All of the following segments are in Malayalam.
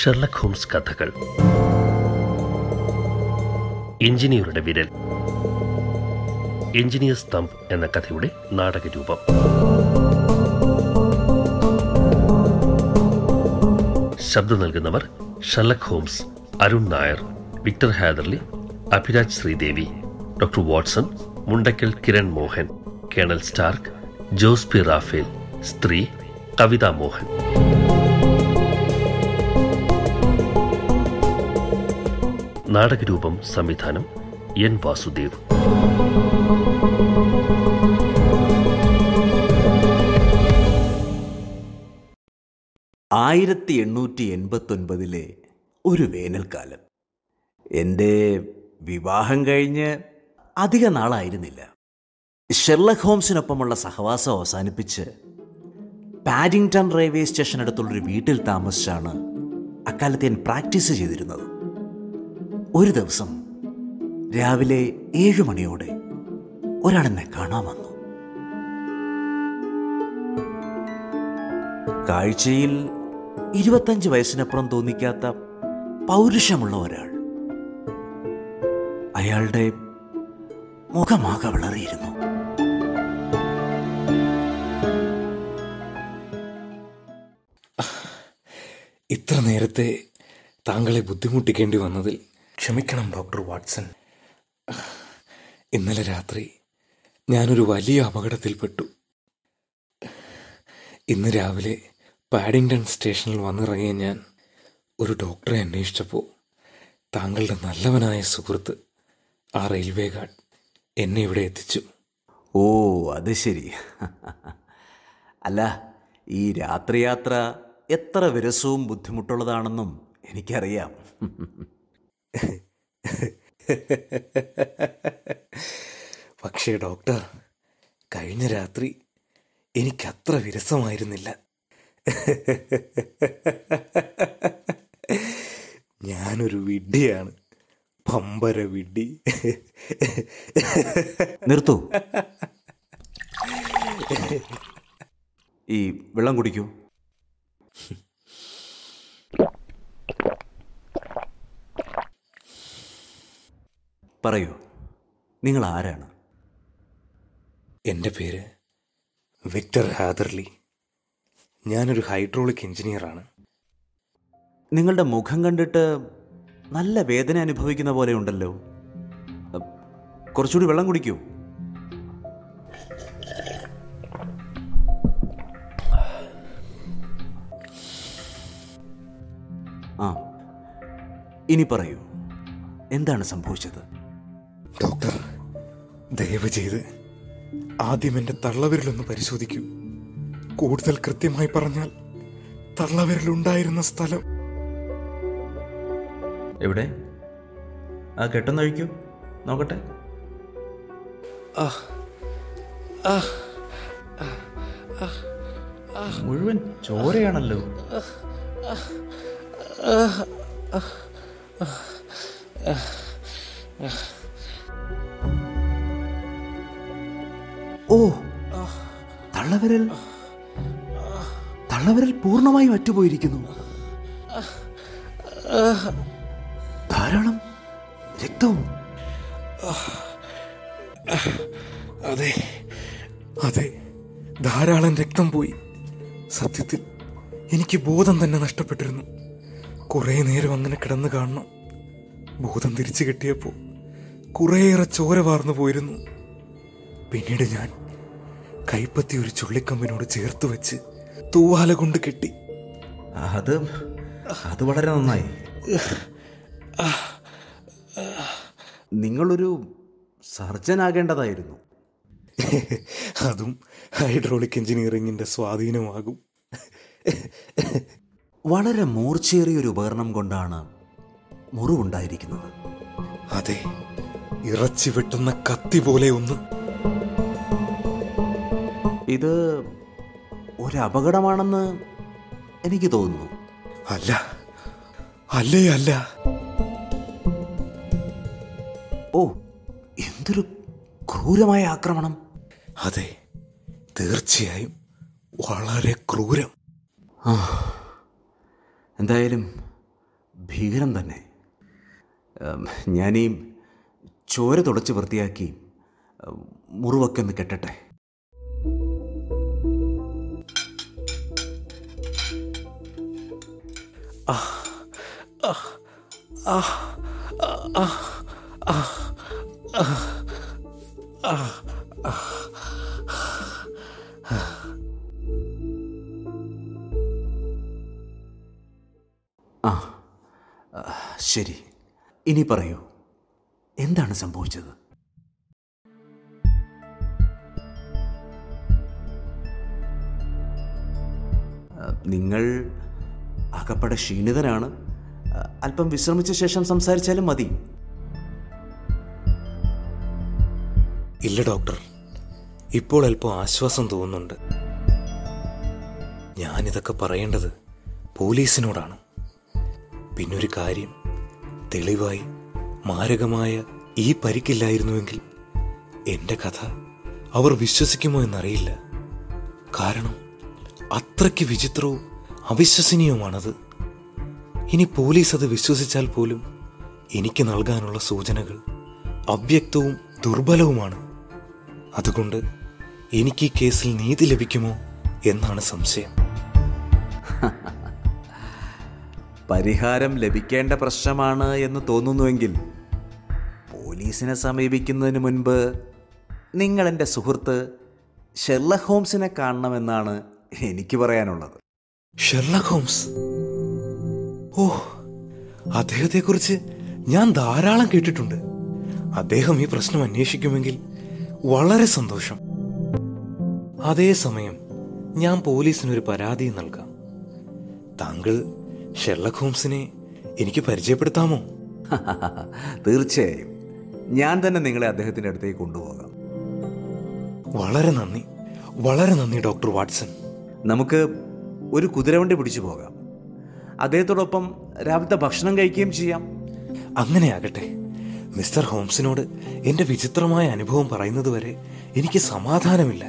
ഷെർലക് ഹോംസ് കഥകൾ എഞ്ചിനീയറുടെ വിരൽ എഞ്ചിനീയർ തമ്പ് എന്ന കഥയുടെ നാടകരൂപം ശബ്ദം നൽകുന്നവർ Sherlock Holmes Arun Nair Victor Hatherley Abhiraj Sreedevi doctor Watson Mundakkal Kiran Mohan colonel Stark Jose P Raphael സ്ത്രീ കവിത മോഹൻ നാടകരൂപം സംവിധാനം എൻ വാസുദേവ് ആയിരത്തി എണ്ണൂറ്റി എൺപത്തൊൻപതിലെ ഒരു വേനൽക്കാലം എൻ്റെ വിവാഹം കഴിഞ്ഞ് അധിക നാളായിരുന്നില്ല ഷെർലക് ഹോംസിനൊപ്പമുള്ള സഹവാസം അവസാനിപ്പിച്ച് പാഡിങ്ടൺ റെയിൽവേ സ്റ്റേഷനടുത്തുള്ളൊരു വീട്ടിൽ താമസിച്ചാണ് അക്കാലത്ത് ഞാൻ പ്രാക്ടീസ് ചെയ്തിരുന്നത് ഒരു ദിവസം രാവിലെ ഏഴു മണിയോടെ ഒരാളെന്നെ കാണാൻ വന്നു കാഴ്ചയിൽ ഇരുപത്തഞ്ച് വയസ്സിനപ്പുറം തോന്നിക്കാത്ത പൗരുഷമുള്ള ഒരാൾ അയാളുടെ മുഖമാകെ വളറിയിരുന്നു ഇത്ര നേരത്തെ താങ്കളെ ബുദ്ധിമുട്ടിക്കേണ്ടി വന്നതിൽ ക്ഷമിക്കണം ഡോക്ടർ വാട്സൺ ഇന്നലെ രാത്രി ഞാനൊരു വലിയ അപകടത്തിൽപ്പെട്ടു ഇന്ന് രാവിലെ പാഡിങ്ടൺ സ്റ്റേഷനിൽ വന്നിറങ്ങിയ ഞാൻ ഒരു ഡോക്ടറെ അന്വേഷിച്ചപ്പോൾ താങ്കളുടെ നല്ലവനായ സുഹൃത്ത് ആ റെയിൽവേ ഗാർഡ് എന്നെ ഇവിടെ എത്തിച്ചു ഓ അത് ശരി അല്ല ഈ രാത്രിയാത്ര എത്ര വിരസവും ബുദ്ധിമുട്ടുള്ളതാണെന്നും എനിക്കറിയാം പക്ഷേ ഡോക്ടർ കഴിഞ്ഞ രാത്രി എനിക്കത്ര വിരസമായിരുന്നില്ല ഞാനൊരു വിഡ്ഢിയാണ് പമ്പര വിഡ്ഢി നിർത്തൂ ഈ വെള്ളം കുടിക്കൂ പറയൂ നിങ്ങൾ ആരാണ് എൻ്റെ പേര് വിക്ടർ ഹാദർലി ഞാനൊരു ഹൈഡ്രോളിക് എഞ്ചിനീയറാണ് നിങ്ങളുടെ മുഖം കണ്ടിട്ട് നല്ല വേദന അനുഭവിക്കുന്ന പോലെ ഉണ്ടല്ലോ അ, കുറച്ചുകൂടി വെള്ളം കുടിക്കൂ ആ ഇനി പറയൂ എന്താണ് സംഭവിച്ചത് ഡോക്ടർ ദയവ് ചെയ്ത് ആദ്യം എൻ്റെ തള്ളവിരലൊന്ന് പരിശോധിക്കൂ കൂടുതൽ കൃത്യമായി പറഞ്ഞാൽ തള്ളവിരലുണ്ടായിരുന്ന സ്ഥലം എവിടെ ആ കെട്ടൊന്ന് അഴിക്കൂ നോക്കട്ടെ മുഴുവൻ ചോരയാണല്ലോ ഓ തള്ളവിരൽ തള്ളവിരൽ പൂർണ്ണമായും അറ്റുപോയിരിക്കുന്നു ധാരാളം രക്തവും അതെ അതെ ധാരാളം രക്തം പോയി സത്യത്തിൽ എനിക്ക് ബോധം തന്നെ നഷ്ടപ്പെട്ടിരുന്നു കുറേ നേരം അങ്ങനെ കിടന്നു കാണണം ബോധം തിരിച്ചു കിട്ടിയപ്പോൾ കുറേയേറെ ചോര വാർന്നു പോയിരുന്നു പിന്നീട് ഞാൻ കൈപ്പത്തി ഒരു ചുള്ളിക്കമ്പിനോട് ചേർത്ത് വെച്ച് തൂവാല കൊണ്ട് കെട്ടി അത് അത് വളരെ നന്നായി നിങ്ങളൊരു സർജൻ ആകേണ്ടതായിരുന്നു അതും ഹൈഡ്രോളിക് എഞ്ചിനീയറിംഗിന്റെ സ്വാധീനമാകും വളരെ മൂർച്ചയേറിയ ഒരു ഉപകരണം കൊണ്ടാണ് മുറിവുണ്ടായിരിക്കുന്നത് അതെ ഇറച്ചി വെട്ടുന്ന കത്തി പോലെ ഒന്ന് ഇത് ഒരു അപകടമാണെന്ന് എനിക്ക് തോന്നുന്നു അല്ല അല്ലേ അല്ല ഓ എന്തൊരു ക്രൂരമായ ആക്രമണം അതെ തീർച്ചയായും വളരെ ക്രൂരം എന്തായാലും ഭീകരം തന്നെ ഉം, ഞാനീ ചോര തുടച്ച് വൃത്തിയാക്കി ഉം, മുറിവൊക്കെ ഒന്ന് കെട്ടട്ടെ ആ ആ, ശരി ഇനി പറയൂ എന്താണ് സംഭവിച്ചത് ആ, നിങ്ങൾ അകപ്പടെ ക്ഷീണിതനാണ് ആ, അല്പം വിശ്രമിച്ച ശേഷം സംസാരിച്ചാലും മതി ഇല്ല ഡോക്ടർ ഇപ്പോൾ അല്പം ആശ്വാസം തോന്നുന്നുണ്ട് ഞാനിതൊക്കെ പറയേണ്ടത് പോലീസിനോടാണ് പിന്നൊരു കാര്യം തെളിവായി മാരകമായ ഈ പരിക്കില്ലായിരുന്നുവെങ്കിൽ എൻ്റെ കഥ അവർ വിശ്വസിക്കുമോ എന്നറിയില്ല കാരണം അത്രയ്ക്ക് വിചിത്രവും അവിശ്വസനീയവുമാണത് ഇനി പോലീസ് അത് വിശ്വസിച്ചാൽ പോലും എനിക്ക് നൽകാനുള്ള സൂചനകൾ അവ്യക്തവും ദുർബലവുമാണ് അതുകൊണ്ട് എനിക്ക് ഈ കേസിൽ നീതി ലഭിക്കുമോ എന്നാണ് സംശയം പരിഹാരം ലഭിക്കേണ്ട പ്രശ്നമാണ് എന്ന് തോന്നുന്നുവെങ്കിൽ പോലീസിനെ സമീപിക്കുന്നതിന് മുൻപ് നിങ്ങൾ എൻ്റെ സുഹൃത്ത് ഷെർലക് ഹോംസിനെ കാണണമെന്നാണ് എനിക്ക് പറയാനുള്ളത് ഷെർലക് ഹോംസ് ഓ അദ്ദേഹത്തെക്കുറിച്ച് ഞാൻ ധാരാളം കേട്ടിട്ടുണ്ട് അദ്ദേഹം ഈ പ്രശ്നം അന്വേഷിക്കുമെങ്കിൽ വളരെ സന്തോഷം അതേസമയം ഞാൻ പോലീസിനൊരു പരാതി നൽകാം താങ്കൾ ഷെർലക് ഹോംസിനെ എനിക്ക് പരിചയപ്പെടുത്താമോ തീർച്ചയായും ഞാൻ തന്നെ നിങ്ങളെ അദ്ദേഹത്തിൻ്റെ അടുത്തേക്ക് കൊണ്ടുപോകാം വളരെ നന്ദി വളരെ നന്ദി ഡോക്ടർ വാട്സൺ നമുക്ക് ഒരു കുതിരവണ്ടി പിടിച്ചു പോകാം അദ്ദേഹത്തോടൊപ്പം രാവിലത്തെ ഭക്ഷണം കഴിക്കുകയും ചെയ്യാം അങ്ങനെയാകട്ടെ മിസ്റ്റർ ഹോംസിനോട് എന്റെ വിചിത്രമായ അനുഭവം പറയുന്നത് വരെ എനിക്ക് സമാധാനമില്ല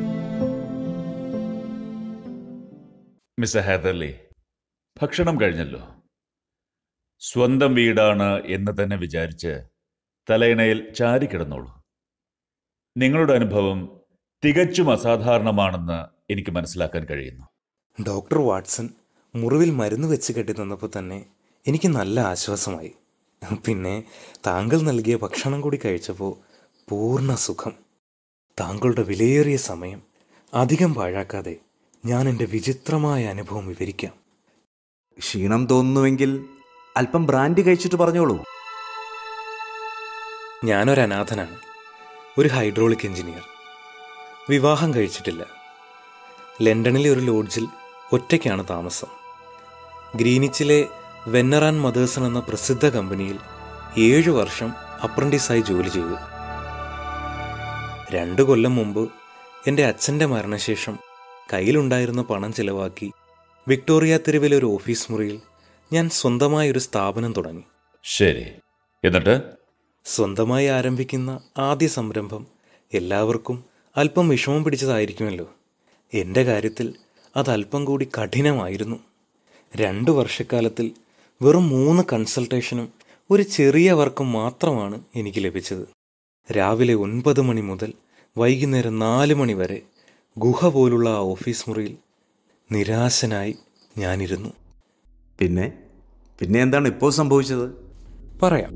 മിസ്റ്റർ ഹാദർലി ഭക്ഷണം കഴിഞ്ഞല്ലോ സ്വന്തം വീടാണ് എന്ന് തന്നെ വിചാരിച്ച് തലയിണയിൽ ചാരിക്കിടന്നോളൂ നിങ്ങളുടെ അനുഭവം തികച്ചും അസാധാരണമാണെന്ന് എനിക്ക് മനസ്സിലാക്കാൻ കഴിയുന്നു ഡോക്ടർ വാട്സൺ മുറിവിൽ മരുന്ന് വെച്ച് കെട്ടി തന്നപ്പോൾ തന്നെ എനിക്ക് നല്ല ആശ്വാസമായി പിന്നെ താങ്കൾ നൽകിയ ഭക്ഷണം കൂടി കഴിച്ചപ്പോൾ പൂർണ്ണ സുഖം താങ്കളുടെ വിലയേറിയ സമയം അധികം പാഴാക്കാതെ ഞാൻ എൻ്റെ വിചിത്രമായ അനുഭവം വിവരിക്കാം ക്ഷീണം തോന്നുന്നുവെങ്കിൽ അല്പം ബ്രാൻഡി കഴിച്ചിട്ട് പറഞ്ഞോളൂ ഞാനൊരു അനാഥനാണ് ഒരു ഹൈഡ്രോളിക് എഞ്ചിനീയർ വിവാഹം കഴിച്ചിട്ടില്ല ലണ്ടനിലെ ഒരു ലോഡ്ജിൽ ഒറ്റയ്ക്കാണ് താമസം ഗ്രീനിച്ചിലെ വെന്നർ ആൻഡ് മദേഴ്സൺ എന്ന പ്രസിദ്ധ കമ്പനിയിൽ ഏഴു വർഷം അപ്രന്റീസായി ജോലി ചെയ്തു രണ്ടു കൊല്ലം മുമ്പ് എൻ്റെ അച്ഛൻ്റെ മരണശേഷം കയ്യിലുണ്ടായിരുന്ന പണം ചിലവാക്കി വിക്ടോറിയ തെരുവിലെ ഒരു ഓഫീസ് മുറിയിൽ ഞാൻ സ്വന്തമായി ഒരു സ്ഥാപനം തുടങ്ങി ശരി എന്നിട്ട് സ്വന്തമായി ആരംഭിക്കുന്ന ആദ്യ സംരംഭം എല്ലാവർക്കും അല്പം വിഷമം പിടിച്ചതായിരിക്കുമല്ലോ എൻ്റെ കാര്യത്തിൽ അത് അല്പം കൂടി കഠിനമായിരുന്നു രണ്ടു വർഷക്കാലത്തിൽ വെറും മൂന്ന് കൺസൾട്ടേഷനും ഒരു ചെറിയ വർക്കും മാത്രമാണ് എനിക്ക് ലഭിച്ചത് രാവിലെ ഒൻപത് മണി മുതൽ വൈകുന്നേരം നാല് മണി വരെ ഗുഹ പോലുള്ള ആ ഓഫീസ് മുറിയിൽ നിരാശനായി ഞാനിരുന്നു പിന്നെ പിന്നെ എന്താണ് ഇപ്പോൾ സംഭവിച്ചത് പറയാം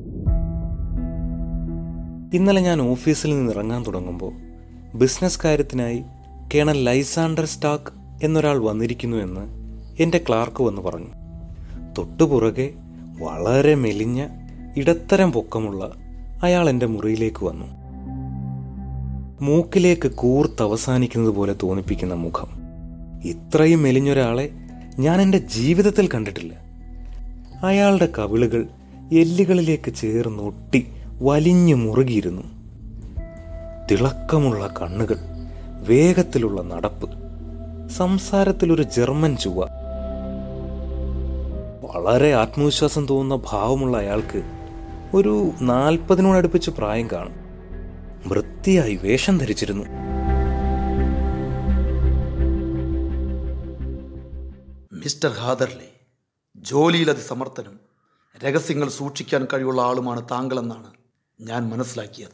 ഇന്നലെ ഞാൻ ഓഫീസിൽ നിന്ന് ഇറങ്ങാൻ തുടങ്ങുമ്പോൾ ബിസിനസ് കാര്യത്തിനായി കേണൽ ലൈസാണ്ടർ സ്റ്റാക്ക് എന്നൊരാൾ വന്നിരിക്കുന്നു എന്ന് എൻ്റെ ക്ലാർക്ക് വന്ന് പറഞ്ഞു തൊട്ടുപുറകെ വളരെ മെലിഞ്ഞ ഇടത്തരം പൊക്കമുള്ള അയാൾ എൻ്റെ മുറിയിലേക്ക് വന്നു മൂക്കിലേക്ക് കൂർത്തവസാനിക്കുന്നത് പോലെ തോന്നിപ്പിക്കുന്ന മുഖം ഇത്രയും മെലിഞ്ഞൊരാളെ ഞാൻ എൻ്റെ ജീവിതത്തിൽ കണ്ടിട്ടില്ല അയാളുടെ കവിളുകൾ എല്ലുകളിലേക്ക് ചേർന്നൊട്ടി വലിഞ്ഞു മുറുകിയിരുന്നു തിളക്കമുള്ള കണ്ണുകൾ വേഗത്തിലുള്ള നടപ്പ് സംസാരത്തിലൊരു ജർമ്മൻ ചുവ വളരെ ആത്മവിശ്വാസം തോന്നുന്ന ഭാവമുള്ള അയാൾക്ക് ഒരു നാൽപ്പതിനോടടുപ്പിച്ച് പ്രായം കാണും വൃത്തിയായി വേഷം ധരിച്ചിരുന്നു മിസ്റ്റർ ഹാദർലി ജോലിയിൽ അതിസമർത്ഥനും രഹസ്യങ്ങൾ സൂക്ഷിക്കാൻ കഴിവുള്ള ആളുമാണ് താങ്കളെന്നാണ് ഞാൻ മനസ്സിലാക്കിയത്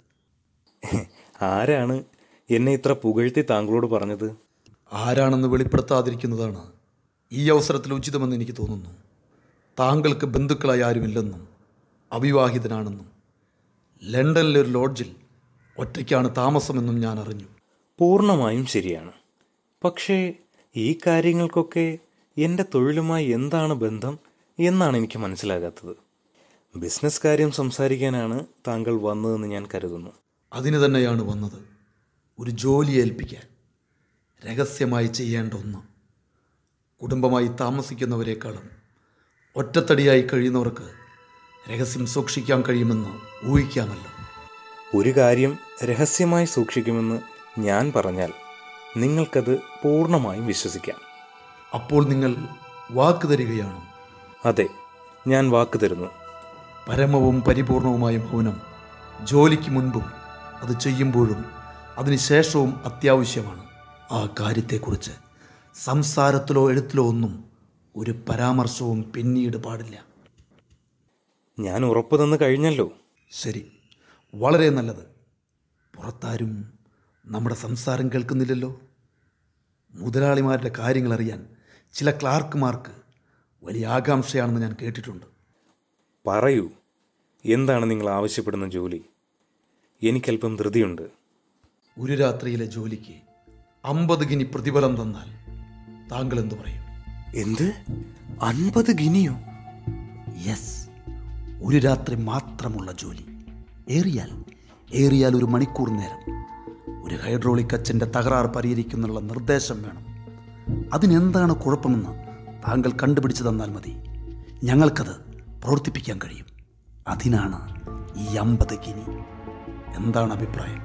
ആരാണ് എന്നെ ഇത്ര പുകഴ്ത്തി താങ്കളോട് പറഞ്ഞത് ആരാണെന്ന് വെളിപ്പെടുത്താതിരിക്കുന്നതാണ് ഈ അവസരത്തിൽ ഉചിതമെന്ന് എനിക്ക് തോന്നുന്നു താങ്കൾക്ക് ബന്ധുക്കളായി ആരുമില്ലെന്നും അവിവാഹിതനാണെന്നും ലണ്ടനിലെ ഒരു ലോഡ്ജിൽ ഒറ്റയ്ക്കാണ് താമസമെന്നും ഞാൻ അറിഞ്ഞു പൂർണ്ണമായും ശരിയാണ് പക്ഷേ ഈ കാര്യങ്ങൾക്കൊക്കെ എൻ്റെ തൊഴിലുമായി എന്താണ് ബന്ധം എന്നാണ് എനിക്ക് മനസ്സിലാകാത്തത് ബിസിനസ് കാര്യം സംസാരിക്കാനാണ് താങ്കൾ വന്നതെന്ന് ഞാൻ കരുതുന്നു അതിന് തന്നെയാണ് വന്നത് ഒരു ജോലി ഏൽപ്പിക്കാൻ രഹസ്യമായി ചെയ്യേണ്ട ഒന്ന് കുടുംബമായി താമസിക്കുന്നവരെക്കാളും ഒറ്റത്തടിയായി കഴിയുന്നവർക്ക് രഹസ്യം സൂക്ഷിക്കാൻ കഴിയുമെന്ന് ഊഹിക്കാമല്ലോ ഒരു കാര്യം രഹസ്യമായി സൂക്ഷിക്കുമെന്ന് ഞാൻ പറഞ്ഞാൽ നിങ്ങൾക്കത് പൂർണ്ണമായും വിശ്വസിക്കാം അപ്പോൾ നിങ്ങൾ വാക്ക് തരികയാണോ അതെ ഞാൻ വാക്ക് തരുന്നു പരമവും പരിപൂർണവുമായ മൗനം ജോലിക്ക് മുൻപും അത് ചെയ്യുമ്പോഴും അതിനുശേഷവും അത്യാവശ്യമാണ് ആ കാര്യത്തെക്കുറിച്ച് സംസാരത്തിലോ എഴുത്തിലോ ഒന്നും ഒരു പരാമർശവും പിന്നീട് പാടില്ല ഞാൻ ഉറപ്പ് തന്നു കഴിഞ്ഞല്ലോ ശരി വളരെ നല്ലത് പുറത്താരും നമ്മുടെ സംസാരം കേൾക്കുന്നില്ലല്ലോ മുതലാളിമാരുടെ കാര്യങ്ങൾ അറിയാൻ ചില ക്ലാർക്കുമാർക്ക് വലിയ ആകാംക്ഷയാണെന്ന് ഞാൻ കേട്ടിട്ടുണ്ട് പറയൂ എന്താണ് നിങ്ങൾ ആവശ്യപ്പെടുന്ന ജോലി എനിക്കല്പം ധൃതിയുണ്ട് ഒരു രാത്രിയിലെ ജോലിക്ക് അമ്പത് ഗിനി പ്രതിഫലം തന്നാൽ താങ്കൾ എന്തു പറയും എന്ത് അൻപത് ഗിനിയോ യെസ് ഒരു രാത്രി മാത്രമുള്ള ജോലി ഏറിയാൽ ഏറിയാൽ ഒരു മണിക്കൂർ നേരം ഒരു ഹൈഡ്രോളിക് അച്ഛൻ്റെ തകരാറ് പരിഹരിക്കുന്നുള്ള നിർദ്ദേശം വേണം അതിനെന്താണ് കുഴപ്പമെന്ന് താങ്കൾ കണ്ടുപിടിച്ചു തന്നാൽ മതി ഞങ്ങൾക്കത് പ്രവർത്തിപ്പിക്കാൻ കഴിയും അതിനാണ് ഈ അമ്പത് ഗിനി എന്താണ് അഭിപ്രായം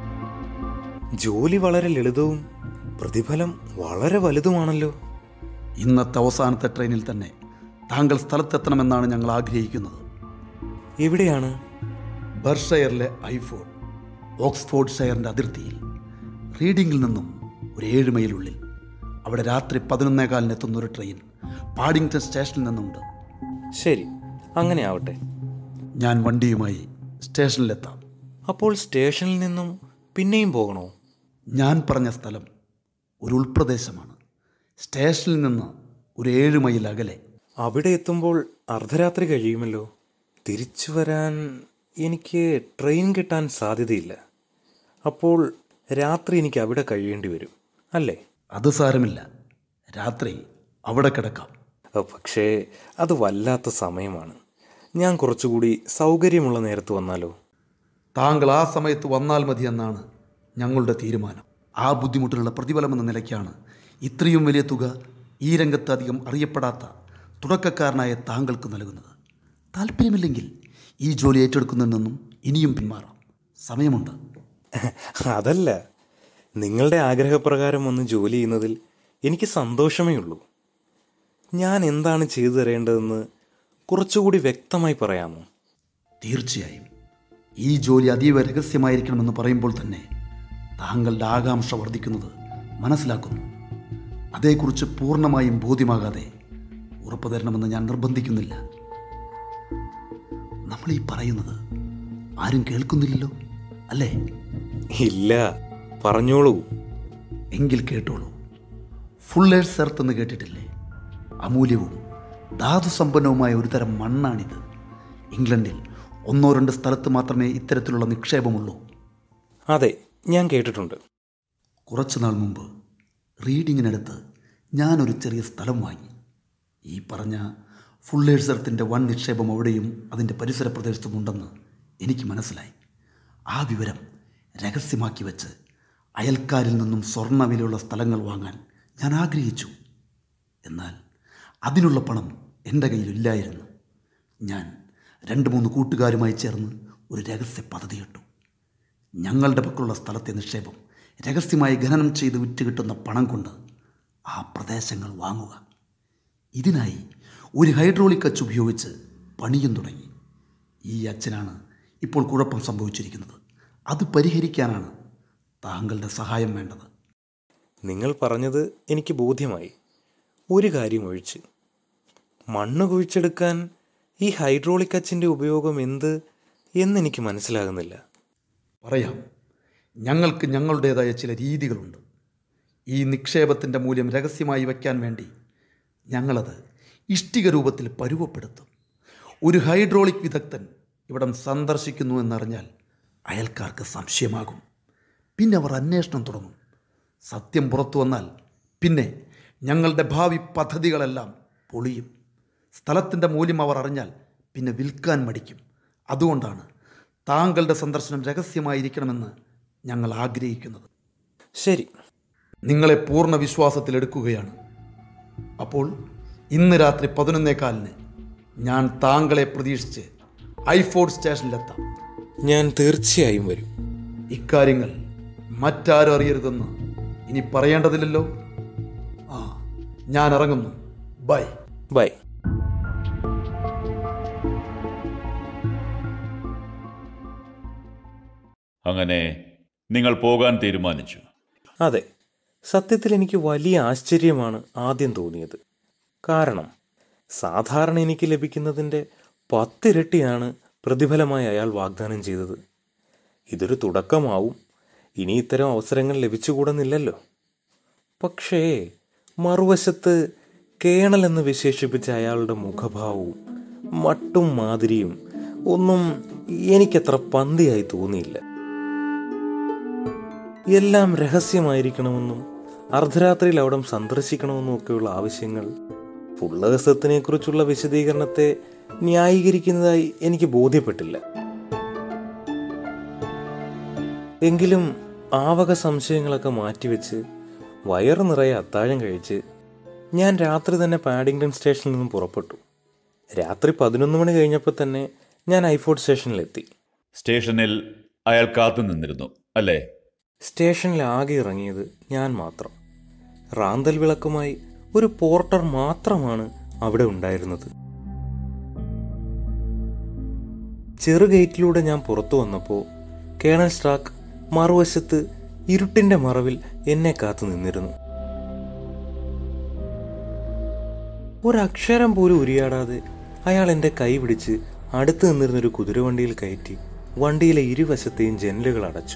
ജോലി വളരെ ലളിതവും പ്രതിഫലം വളരെ വലുതുമാണല്ലോ ഇന്നത്തെ അവസാനത്തെ ട്രെയിനിൽ തന്നെ താങ്കൾ സ്ഥലത്തെത്തണമെന്നാണ് ഞങ്ങൾ ആഗ്രഹിക്കുന്നത് എവിടെയാണ് ബർഷയറിലെ ഐഫോൺ ഓക്സ്ഫോർഡ് ഷെയറിൻ്റെ അതിർത്തിയിൽ റീഡിങ്ങിൽ നിന്നും ഒരു ഏഴ് മൈലുള്ളിൽ അവിടെ രാത്രി പതിനൊന്നേകാലിന് എത്തുന്ന ഒരു ട്രെയിൻ പാഡിങ്ടൺ സ്റ്റേഷനിൽ നിന്നുണ്ട് ശരി അങ്ങനെ ആവട്ടെ ഞാൻ വണ്ടിയുമായി സ്റ്റേഷനിലെത്താം അപ്പോൾ സ്റ്റേഷനിൽ നിന്നും പിന്നെയും പോകണോ ഞാൻ പറഞ്ഞ സ്ഥലം ഒരു ഉൾപ്രദേശമാണ് സ്റ്റേഷനിൽ നിന്ന് ഒരു ഏഴ് മൈൽ അകലെ അവിടെ എത്തുമ്പോൾ അർദ്ധരാത്രി കഴിയുമല്ലോ തിരിച്ചു വരാൻ എനിക്ക് ട്രെയിൻ കിട്ടാൻ സാധ്യതയില്ല അപ്പോൾ രാത്രി എനിക്ക് അവിടെ കഴിയേണ്ടി വരും അല്ലേ അത് സാരമില്ല രാത്രി അവിടെ കിടക്കാം അഹ് പക്ഷേ അത് വല്ലാത്ത സമയമാണ് ഞാൻ കുറച്ചുകൂടി സൗകര്യമുള്ള നേരത്ത് വന്നാലോ താങ്കൾ ആ സമയത്ത് വന്നാൽ മതി എന്നാണ് ഞങ്ങളുടെ തീരുമാനം ആ ബുദ്ധിമുട്ടിനുള്ള പ്രതിഫലമെന്ന നിലയ്ക്കാണ് ഇത്രയും വലിയ തുക ഈ രംഗത്ത് അധികം അറിയപ്പെടാത്ത തുടക്കക്കാരനായ താങ്കൾക്ക് നൽകുന്നത് താല്പര്യമില്ലെങ്കിൽ ഈ ജോലി ഏറ്റെടുക്കുന്നതിൽ നിന്നും ഇനിയും പിന്മാറാം സമയമുണ്ട് അതല്ല നിങ്ങളുടെ ആഗ്രഹപ്രകാരം വന്ന് ജോലി ചെയ്യുന്നതിൽ എനിക്ക് സന്തോഷമേ ഉള്ളൂ ഞാൻ എന്താണ് ചെയ്തു തരേണ്ടതെന്ന് കുറച്ചുകൂടി വ്യക്തമായി പറയാമോ തീർച്ചയായും ഈ ജോലി അതീവ രഹസ്യമായിരിക്കണമെന്ന് പറയുമ്പോൾ തന്നെ താങ്കളുടെ ആകാംക്ഷ വർദ്ധിക്കുന്നത് മനസ്സിലാക്കുന്നു അതേക്കുറിച്ച് പൂർണ്ണമായും ബോധ്യമാകാതെ ഉറപ്പു തരണമെന്ന് ഞാൻ നിർബന്ധിക്കുന്നില്ല നമ്മൾ ഈ പറയുന്നത് ആരും കേൾക്കുന്നില്ലല്ലോ അല്ലേ ഇല്ല പറഞ്ഞോളൂ എങ്കിൽ കേട്ടോളൂ ഫുള്ളേഴ്സ് എർത്ത് എന്ന് കേട്ടിട്ടില്ലേ അമൂല്യവും ധാതുസമ്പന്നവുമായ ഒരു തരം മണ്ണാണിത് ഇംഗ്ലണ്ടിൽ ഒന്നോ രണ്ട് സ്ഥലത്ത് മാത്രമേ ഇത്തരത്തിലുള്ള നിക്ഷേപമുള്ളൂ അതെ ഞാൻ കേട്ടിട്ടുണ്ട് കുറച്ചു നാൾ മുമ്പ് റീഡിങ്ങിനടുത്ത് ഞാനൊരു ചെറിയ സ്ഥലം വാങ്ങി ഈ പറഞ്ഞ ഫുള്ളേഴ്സ് എർത്തിൻ്റെ വൻ നിക്ഷേപം അവിടെയും അതിൻ്റെ പരിസര പ്രദേശത്തും ഉണ്ടെന്ന് എനിക്ക് മനസ്സിലായി ആ വിവരം രഹസ്യമാക്കി വെച്ച് അയൽക്കാരിൽ നിന്നും സ്വർണ്ണ വിലയുള്ള സ്ഥലങ്ങൾ വാങ്ങാൻ ഞാൻ ആഗ്രഹിച്ചു എന്നാൽ അതിനുള്ള പണം എൻ്റെ കയ്യിലില്ലായിരുന്നു ഞാൻ രണ്ട് മൂന്ന് കൂട്ടുകാരുമായി ചേർന്ന് ഒരു രഹസ്യ പദ്ധതിയിട്ടു ഞങ്ങളുടെ പക്കലുള്ള സ്ഥലത്തെ നിക്ഷേപം രഹസ്യമായി ഖനനം ചെയ്ത് വിറ്റ് കിട്ടുന്ന പണം കൊണ്ട് ആ പ്രദേശങ്ങൾ വാങ്ങുക ഇതിനായി ഒരു ഹൈഡ്രോളിക് അച്ച് ഉപയോഗിച്ച് പണിയും തുടങ്ങി ഈ അച്ഛനാണ് ഇപ്പോൾ കുഴപ്പം സംഭവിച്ചിരിക്കുന്നത് അത് പരിഹരിക്കാനാണ് താങ്കളുടെ സഹായം വേണ്ടത് നിങ്ങൾ പറഞ്ഞത് എനിക്ക് ബോധ്യമായി ഒരു കാര്യം ഒഴിച്ച് മണ്ണ് കുഴിച്ചെടുക്കാൻ ഈ ഹൈഡ്രോളിക് അച്ചിൻ്റെ ഉപയോഗം എന്ത് എന്നെനിക്ക് മനസ്സിലാകുന്നില്ല പറയാം ഞങ്ങൾക്ക് ഞങ്ങളുടേതായ ചില രീതികളുണ്ട് ഈ നിക്ഷേപത്തിൻ്റെ മൂല്യം രഹസ്യമായി വയ്ക്കാൻ വേണ്ടി ഞങ്ങളത് ഇഷ്ടിക രൂപത്തിൽ പരുവപ്പെടുത്തും ഒരു ഹൈഡ്രോളിക് വിദഗ്ധൻ ഇവിടം സന്ദർശിക്കുന്നു എന്നറിഞ്ഞാൽ അയൽക്കാർക്ക് സംശയമാകും പിന്നെ അവർ അന്വേഷണം തുടങ്ങും സത്യം പുറത്തു വന്നാൽ പിന്നെ ഞങ്ങളുടെ ഭാവി പദ്ധതികളെല്ലാം പൊളിയും സ്ഥലത്തിൻ്റെ മൂല്യം അവർ അറിഞ്ഞാൽ പിന്നെ വിൽക്കാൻ മടിക്കും അതുകൊണ്ടാണ് താങ്കളുടെ സന്ദർശനം രഹസ്യമായിരിക്കണമെന്ന് ഞങ്ങൾ ആഗ്രഹിക്കുന്നത് ശരി നിങ്ങളെ പൂർണ്ണ വിശ്വാസത്തിലെടുക്കുകയാണ് അപ്പോൾ ഇന്ന് രാത്രി പതിനൊന്നേകാലിന് ഞാൻ താങ്കളെ പ്രതീക്ഷിച്ച് ഐഫോർഡ് സ്റ്റേഷനിലെത്താം ഞാൻ തീർച്ചയായും വരും ഇക്കാര്യങ്ങൾ മറ്റാരും അറിയരുതെന്ന് ഇനി പറയേണ്ടതില്ലല്ലോ ആ ഞാൻ ഇറങ്ങുന്നു ബൈ ബൈ അങ്ങനെ നിങ്ങൾ പോകാൻ തീരുമാനിച്ചു അതെ സത്യത്തിൽ എനിക്ക് വലിയ ആശ്ചര്യമാണ് ആദ്യം തോന്നിയത് കാരണം സാധാരണ എനിക്ക് ലഭിക്കുന്നതിൻ്റെ പത്തിരട്ടിയാണ് പ്രതിഫലമായി അയാൾ വാഗ്ദാനം ചെയ്തത് ഇതൊരു തുടക്കമാവും ഇനി ഇത്തരം അവസരങ്ങൾ ലഭിച്ചുകൂടുന്നില്ലല്ലോ പക്ഷേ മറുവശത്ത് കേണൽ എന്ന് വിശേഷിപ്പിച്ച അയാളുടെ മുഖഭാവവും മട്ടും മാതിരിയും ഒന്നും എനിക്കത്ര പന്തിയായി തോന്നിയില്ല എല്ലാം രഹസ്യമായിരിക്കണമെന്നും അർദ്ധരാത്രിയിൽ അവിടം സന്ദർശിക്കണമെന്നും ഒക്കെയുള്ള ആവശ്യങ്ങൾ ഫുള്ളേഴ്സത്തിനെ കുറിച്ചുള്ള വിശദീകരണത്തെ ന്യായീകരിക്കുന്നതായി എനിക്ക് ബോധ്യപ്പെട്ടില്ല എങ്കിലും ആ വക സംശയങ്ങളൊക്കെ മാറ്റിവെച്ച് വയറ് നിറയെ അത്താഴം കഴിച്ച് ഞാൻ രാത്രി തന്നെ പാഡിങ്ടൺ സ്റ്റേഷനിൽ നിന്നും പുറപ്പെട്ടു രാത്രി പതിനൊന്ന് മണി കഴിഞ്ഞപ്പോൾ തന്നെ ഞാൻ ഐഫോർട്ട് സ്റ്റേഷനിലെത്തി സ്റ്റേഷനിൽ അയാൾ കാത്തു നിന്നിരുന്നു അല്ലേ സ്റ്റേഷനിൽ ആകെ ഇറങ്ങിയത് ഞാൻ മാത്രം റാന്തൽ വിളക്കുമായി ഒരു പോർട്ടർ മാത്രമാണ് അവിടെ ഉണ്ടായിരുന്നത് ചെറു ഗേറ്റിലൂടെ ഞാൻ പുറത്തു വന്നപ്പോൾ കേണൽ സ്ട്രാക്ക് മറുവശത്ത് ഇരുട്ടിന്റെ മറവിൽ എന്നെ കാത്തു നിന്നിരുന്നു ഒരക്ഷരം പോലും ഉരിയാടാതെ അയാൾ എൻ്റെ കൈ പിടിച്ച് അടുത്ത് നിന്നിരുന്നൊരു കുതിരവണ്ടിയിൽ കയറ്റി വണ്ടിയിലെ ഇരുവശത്തെയും ജനലുകൾ അടച്ചു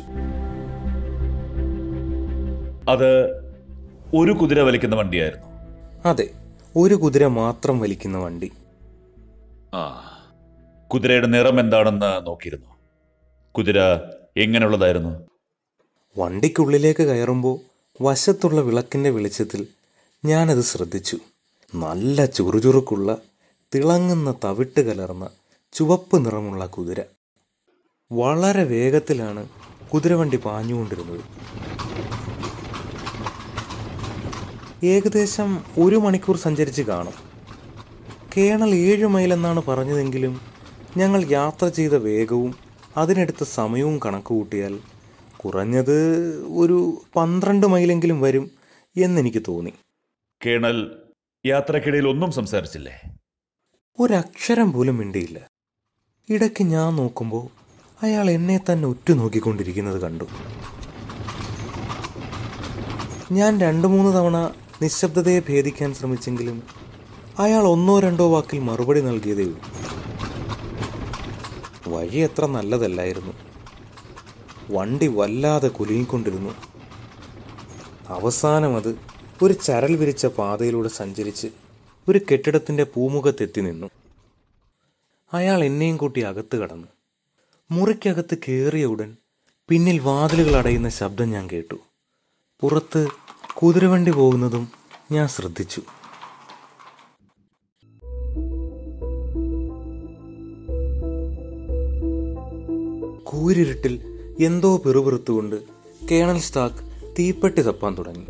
അത് ഒരു കുതിര വലിക്കുന്ന വണ്ടിയായിരുന്നു അതെ ഒരു കുതിര മാത്രം വലിക്കുന്ന വണ്ടി ആ കുതിരയുടെ നിറം എന്താണെന്ന് നോക്കിയിരുന്നു കുതിര എങ്ങനെയുള്ളതായിരുന്നു വണ്ടിക്കുള്ളിലേക്ക് കയറുമ്പോൾ വശത്തുള്ള വിളക്കിൻ്റെ വെളിച്ചത്തിൽ ഞാനത് ശ്രദ്ധിച്ചു നല്ല ചുറുചുറുക്കുള്ള തിളങ്ങുന്ന തവിട്ട് കലർന്ന ചുവപ്പ് നിറമുള്ള കുതിര വളരെ വേഗത്തിലാണ് കുതിരവണ്ടി പാഞ്ഞുകൊണ്ടിരുന്നത് ഏകദേശം ഒരു മണിക്കൂർ സഞ്ചരിച്ച് കാണും കേണൽ ഏഴ് മൈൽ എന്നാണ് പറഞ്ഞതെങ്കിലും ഞങ്ങൾ യാത്ര ചെയ്ത വേഗവും അതിനെടുത്ത സമയവും കണക്ക് കൂട്ടിയാൽ കുറഞ്ഞത് ഒരു പന്ത്രണ്ട് മൈലെങ്കിലും വരും എന്നെനിക്ക് തോന്നി കേണൽ യാത്രക്കിടയിൽ ഒന്നും സംസാരിച്ചില്ലേ ഒരക്ഷരം പോലും മിണ്ടിയില്ല ഇടയ്ക്ക് ഞാൻ നോക്കുമ്പോൾ അയാൾ എന്നെ തന്നെ ഉറ്റുനോക്കിക്കൊണ്ടിരിക്കുന്നത് കണ്ടു ഞാൻ രണ്ടു മൂന്ന് തവണ നിശബ്ദതയെ ഭേദിക്കാൻ ശ്രമിച്ചെങ്കിലും അയാൾ ഒന്നോ രണ്ടോ വാക്കിൽ മറുപടി നൽകിയതേ ഉള്ളൂ വഴി എത്ര നല്ലതല്ലായിരുന്നു വണ്ടി വല്ലാതെ കുലുങ്ങിക്കൊണ്ടിരുന്നു അവസാനം അത് ഒരു ചരൽ വിരിച്ച പാതയിലൂടെ സഞ്ചരിച്ച് ഒരു കെട്ടിടത്തിന്റെ പൂമുഖത്തെത്തി നിന്നു അയാൾ എന്നെയും കൂട്ടി അകത്ത് കടന്നു മുറിക്കകത്ത് കയറിയ ഉടൻ പിന്നിൽ വാതിലുകൾ അടയുന്ന ശബ്ദം ഞാൻ കേട്ടു പുറത്ത് കുതിരവണ്ടി പോകുന്നതും ഞാൻ ശ്രദ്ധിച്ചു കൂരിരുട്ടിൽ എന്തോ പിറുപിറുത്തുകൊണ്ട് കേണൽ സ്റ്റാക്ക് തീപ്പെട്ടി തപ്പാൻ തുടങ്ങി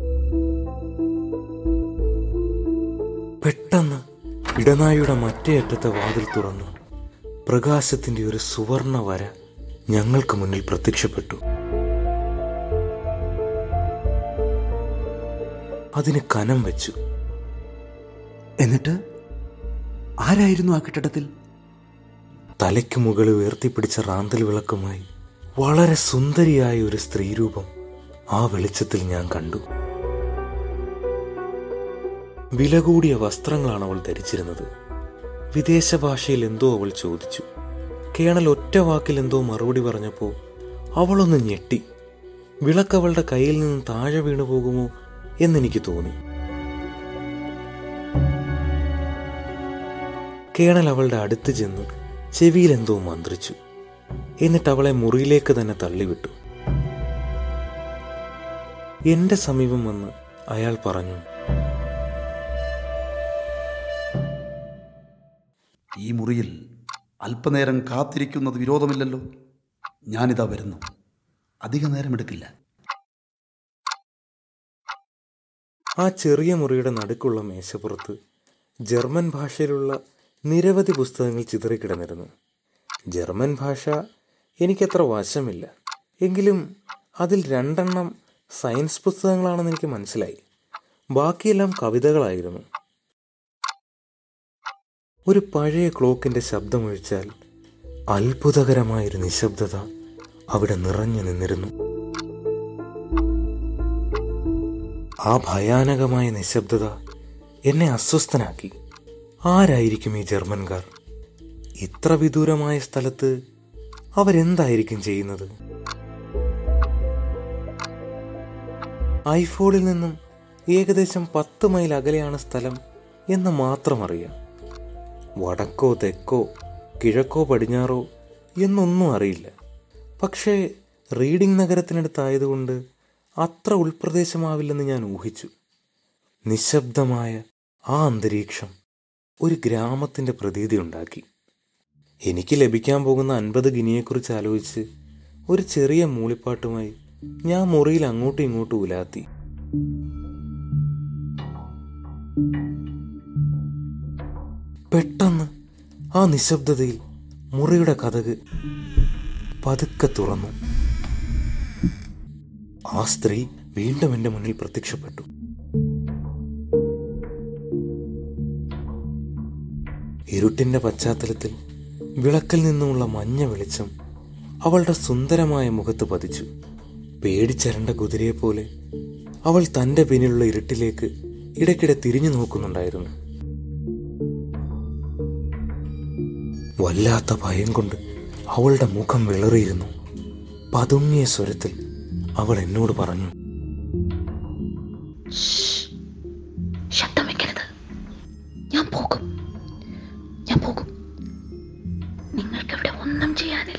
പെട്ടെന്ന് ഇടനാഴിയുടെ മറ്റേ അറ്റത്തെ വാതിൽ തുറന്നു പ്രകാശത്തിന്റെ ഒരു സുവർണ വര ഞങ്ങൾക്ക് മുന്നിൽ പ്രത്യക്ഷപ്പെട്ടു അതിന് കനം വെച്ചു എന്നിട്ട് ആരായിരുന്നു ആ കെട്ടിടത്തിൽ തലയ്ക്ക് മുകളിൽ ഉയർത്തിപ്പിടിച്ച റാന്തൽ വിളക്കുമായി വളരെ സുന്ദരിയായ ഒരു സ്ത്രീരൂപം ആ വെളിച്ചത്തിൽ ഞാൻ കണ്ടു വില കൂടിയ വസ്ത്രങ്ങളാണ് അവൾ ധരിച്ചിരുന്നത് വിദേശ ഭാഷയിൽ എന്തോ അവൾ ചോദിച്ചു കേണൽ ഒറ്റ വാക്കിൽ എന്തോ മറുപടി പറഞ്ഞപ്പോൾ അവളൊന്ന് ഞെട്ടി വിളക്ക് അവളുടെ കയ്യിൽ നിന്നും താഴെ വീണു പോകുമോ എന്നെനിക്ക് തോന്നി കേണൽ അവളുടെ അടുത്ത് ചെന്ന് ചെവിയിൽ എന്തോ മന്ത്രിച്ചു എന്നിട്ട് അവളെ മുറിയിലേക്ക് തന്നെ തള്ളിവിട്ടു എന്റെ സമീപം വന്ന് അയാൾ പറഞ്ഞു ഈ മുറിയിൽ അല്പനേരം കാത്തിരിക്കുന്നത് വിരോധമില്ലല്ലോ ഞാനിതാ വരുന്നു അധിക നേരം എടുക്കില്ല ആ ചെറിയ മുറിയുടെ നടുക്കുള്ള മേശപ്പുറത്ത് ജർമ്മൻ ഭാഷയിലുള്ള നിരവധി പുസ്തകങ്ങൾ ചിതറിക്കിടന്നിരുന്നു ജർമ്മൻ ഭാഷ എനിക്കത്ര വശമില്ല എങ്കിലും അതിൽ രണ്ടെണ്ണം സയൻസ് പുസ്തകങ്ങളാണെന്ന് എനിക്ക് മനസ്സിലായി ബാക്കിയെല്ലാം കവിതകളായിരുന്നു ഒരു പഴയ ക്ലോക്കിന്റെ ശബ്ദമൊഴിച്ചാൽ അത്ഭുതകരമായൊരു നിശബ്ദത അവിടെ നിറഞ്ഞു നിന്നിരുന്നു ആ ഭയാനകമായ നിശബ്ദത എന്നെ അസ്വസ്ഥനാക്കി ആരായിരിക്കും ഈ ജർമ്മൻകാർ ഇത്ര വിദൂരമായ സ്ഥലത്ത് അവരെന്തായിരിക്കും ചെയ്യുന്നത് ഐഫോണിൽ നിന്നും ഏകദേശം പത്ത് മൈൽ അകലെയാണ് സ്ഥലം എന്ന് മാത്രം അറിയാം വടക്കോ തെക്കോ കിഴക്കോ പടിഞ്ഞാറോ എന്നൊന്നും അറിയില്ല പക്ഷേ റീഡിംഗ് നഗരത്തിനടുത്തായതുകൊണ്ട് അത്ര ഉൾപ്രദേശമാവില്ലെന്ന് ഞാൻ ഊഹിച്ചു നിശബ്ദമായ ആ അന്തരീക്ഷം ഒരു ഗ്രാമത്തിൻ്റെ പ്രതീതി ഉണ്ടാക്കി എനിക്ക് ലഭിക്കാൻ പോകുന്ന അൻപത് ഗിനിയെക്കുറിച്ച് ആലോചിച്ച് ഒരു ചെറിയ മൂളിപ്പാട്ടുമായി ഞാൻ മുറിയിൽ അങ്ങോട്ടും ഇങ്ങോട്ടും ഉലാത്തി പെട്ടെന്ന് ആ നിശബ്ദതയിൽ മുറിയുടെ കഥക് പതുക്കെ തുറന്നു ആ സ്ത്രീ വീണ്ടും എൻ്റെ മുന്നിൽ പ്രത്യക്ഷപ്പെട്ടു ഇരുട്ടിന്റെ പശ്ചാത്തലത്തിൽ വിളക്കിൽ നിന്നുമുള്ള മഞ്ഞ വെളിച്ചം അവളുടെ സുന്ദരമായ മുഖത്ത് പതിച്ചു പേടിച്ചരണ്ട കുതിരയെപ്പോലെ അവൾ തന്റെ പിന്നിലുള്ള ഇരുട്ടിലേക്ക് ഇടയ്ക്കിടെ തിരിഞ്ഞു നോക്കുന്നുണ്ടായിരുന്നു വല്ലാത്ത ഭയം കൊണ്ട് അവളുടെ മുഖം വിളറിയിരുന്നു പതുങ്ങിയ സ്വരത്തിൽ അവൾ എന്നോട് പറഞ്ഞു ശബ്ദം വെക്കരുത് ഞാൻ പോകും ഞാൻ പോകും നിങ്ങൾക്കിവിടെ ഒന്നും ചെയ്യാനില്ല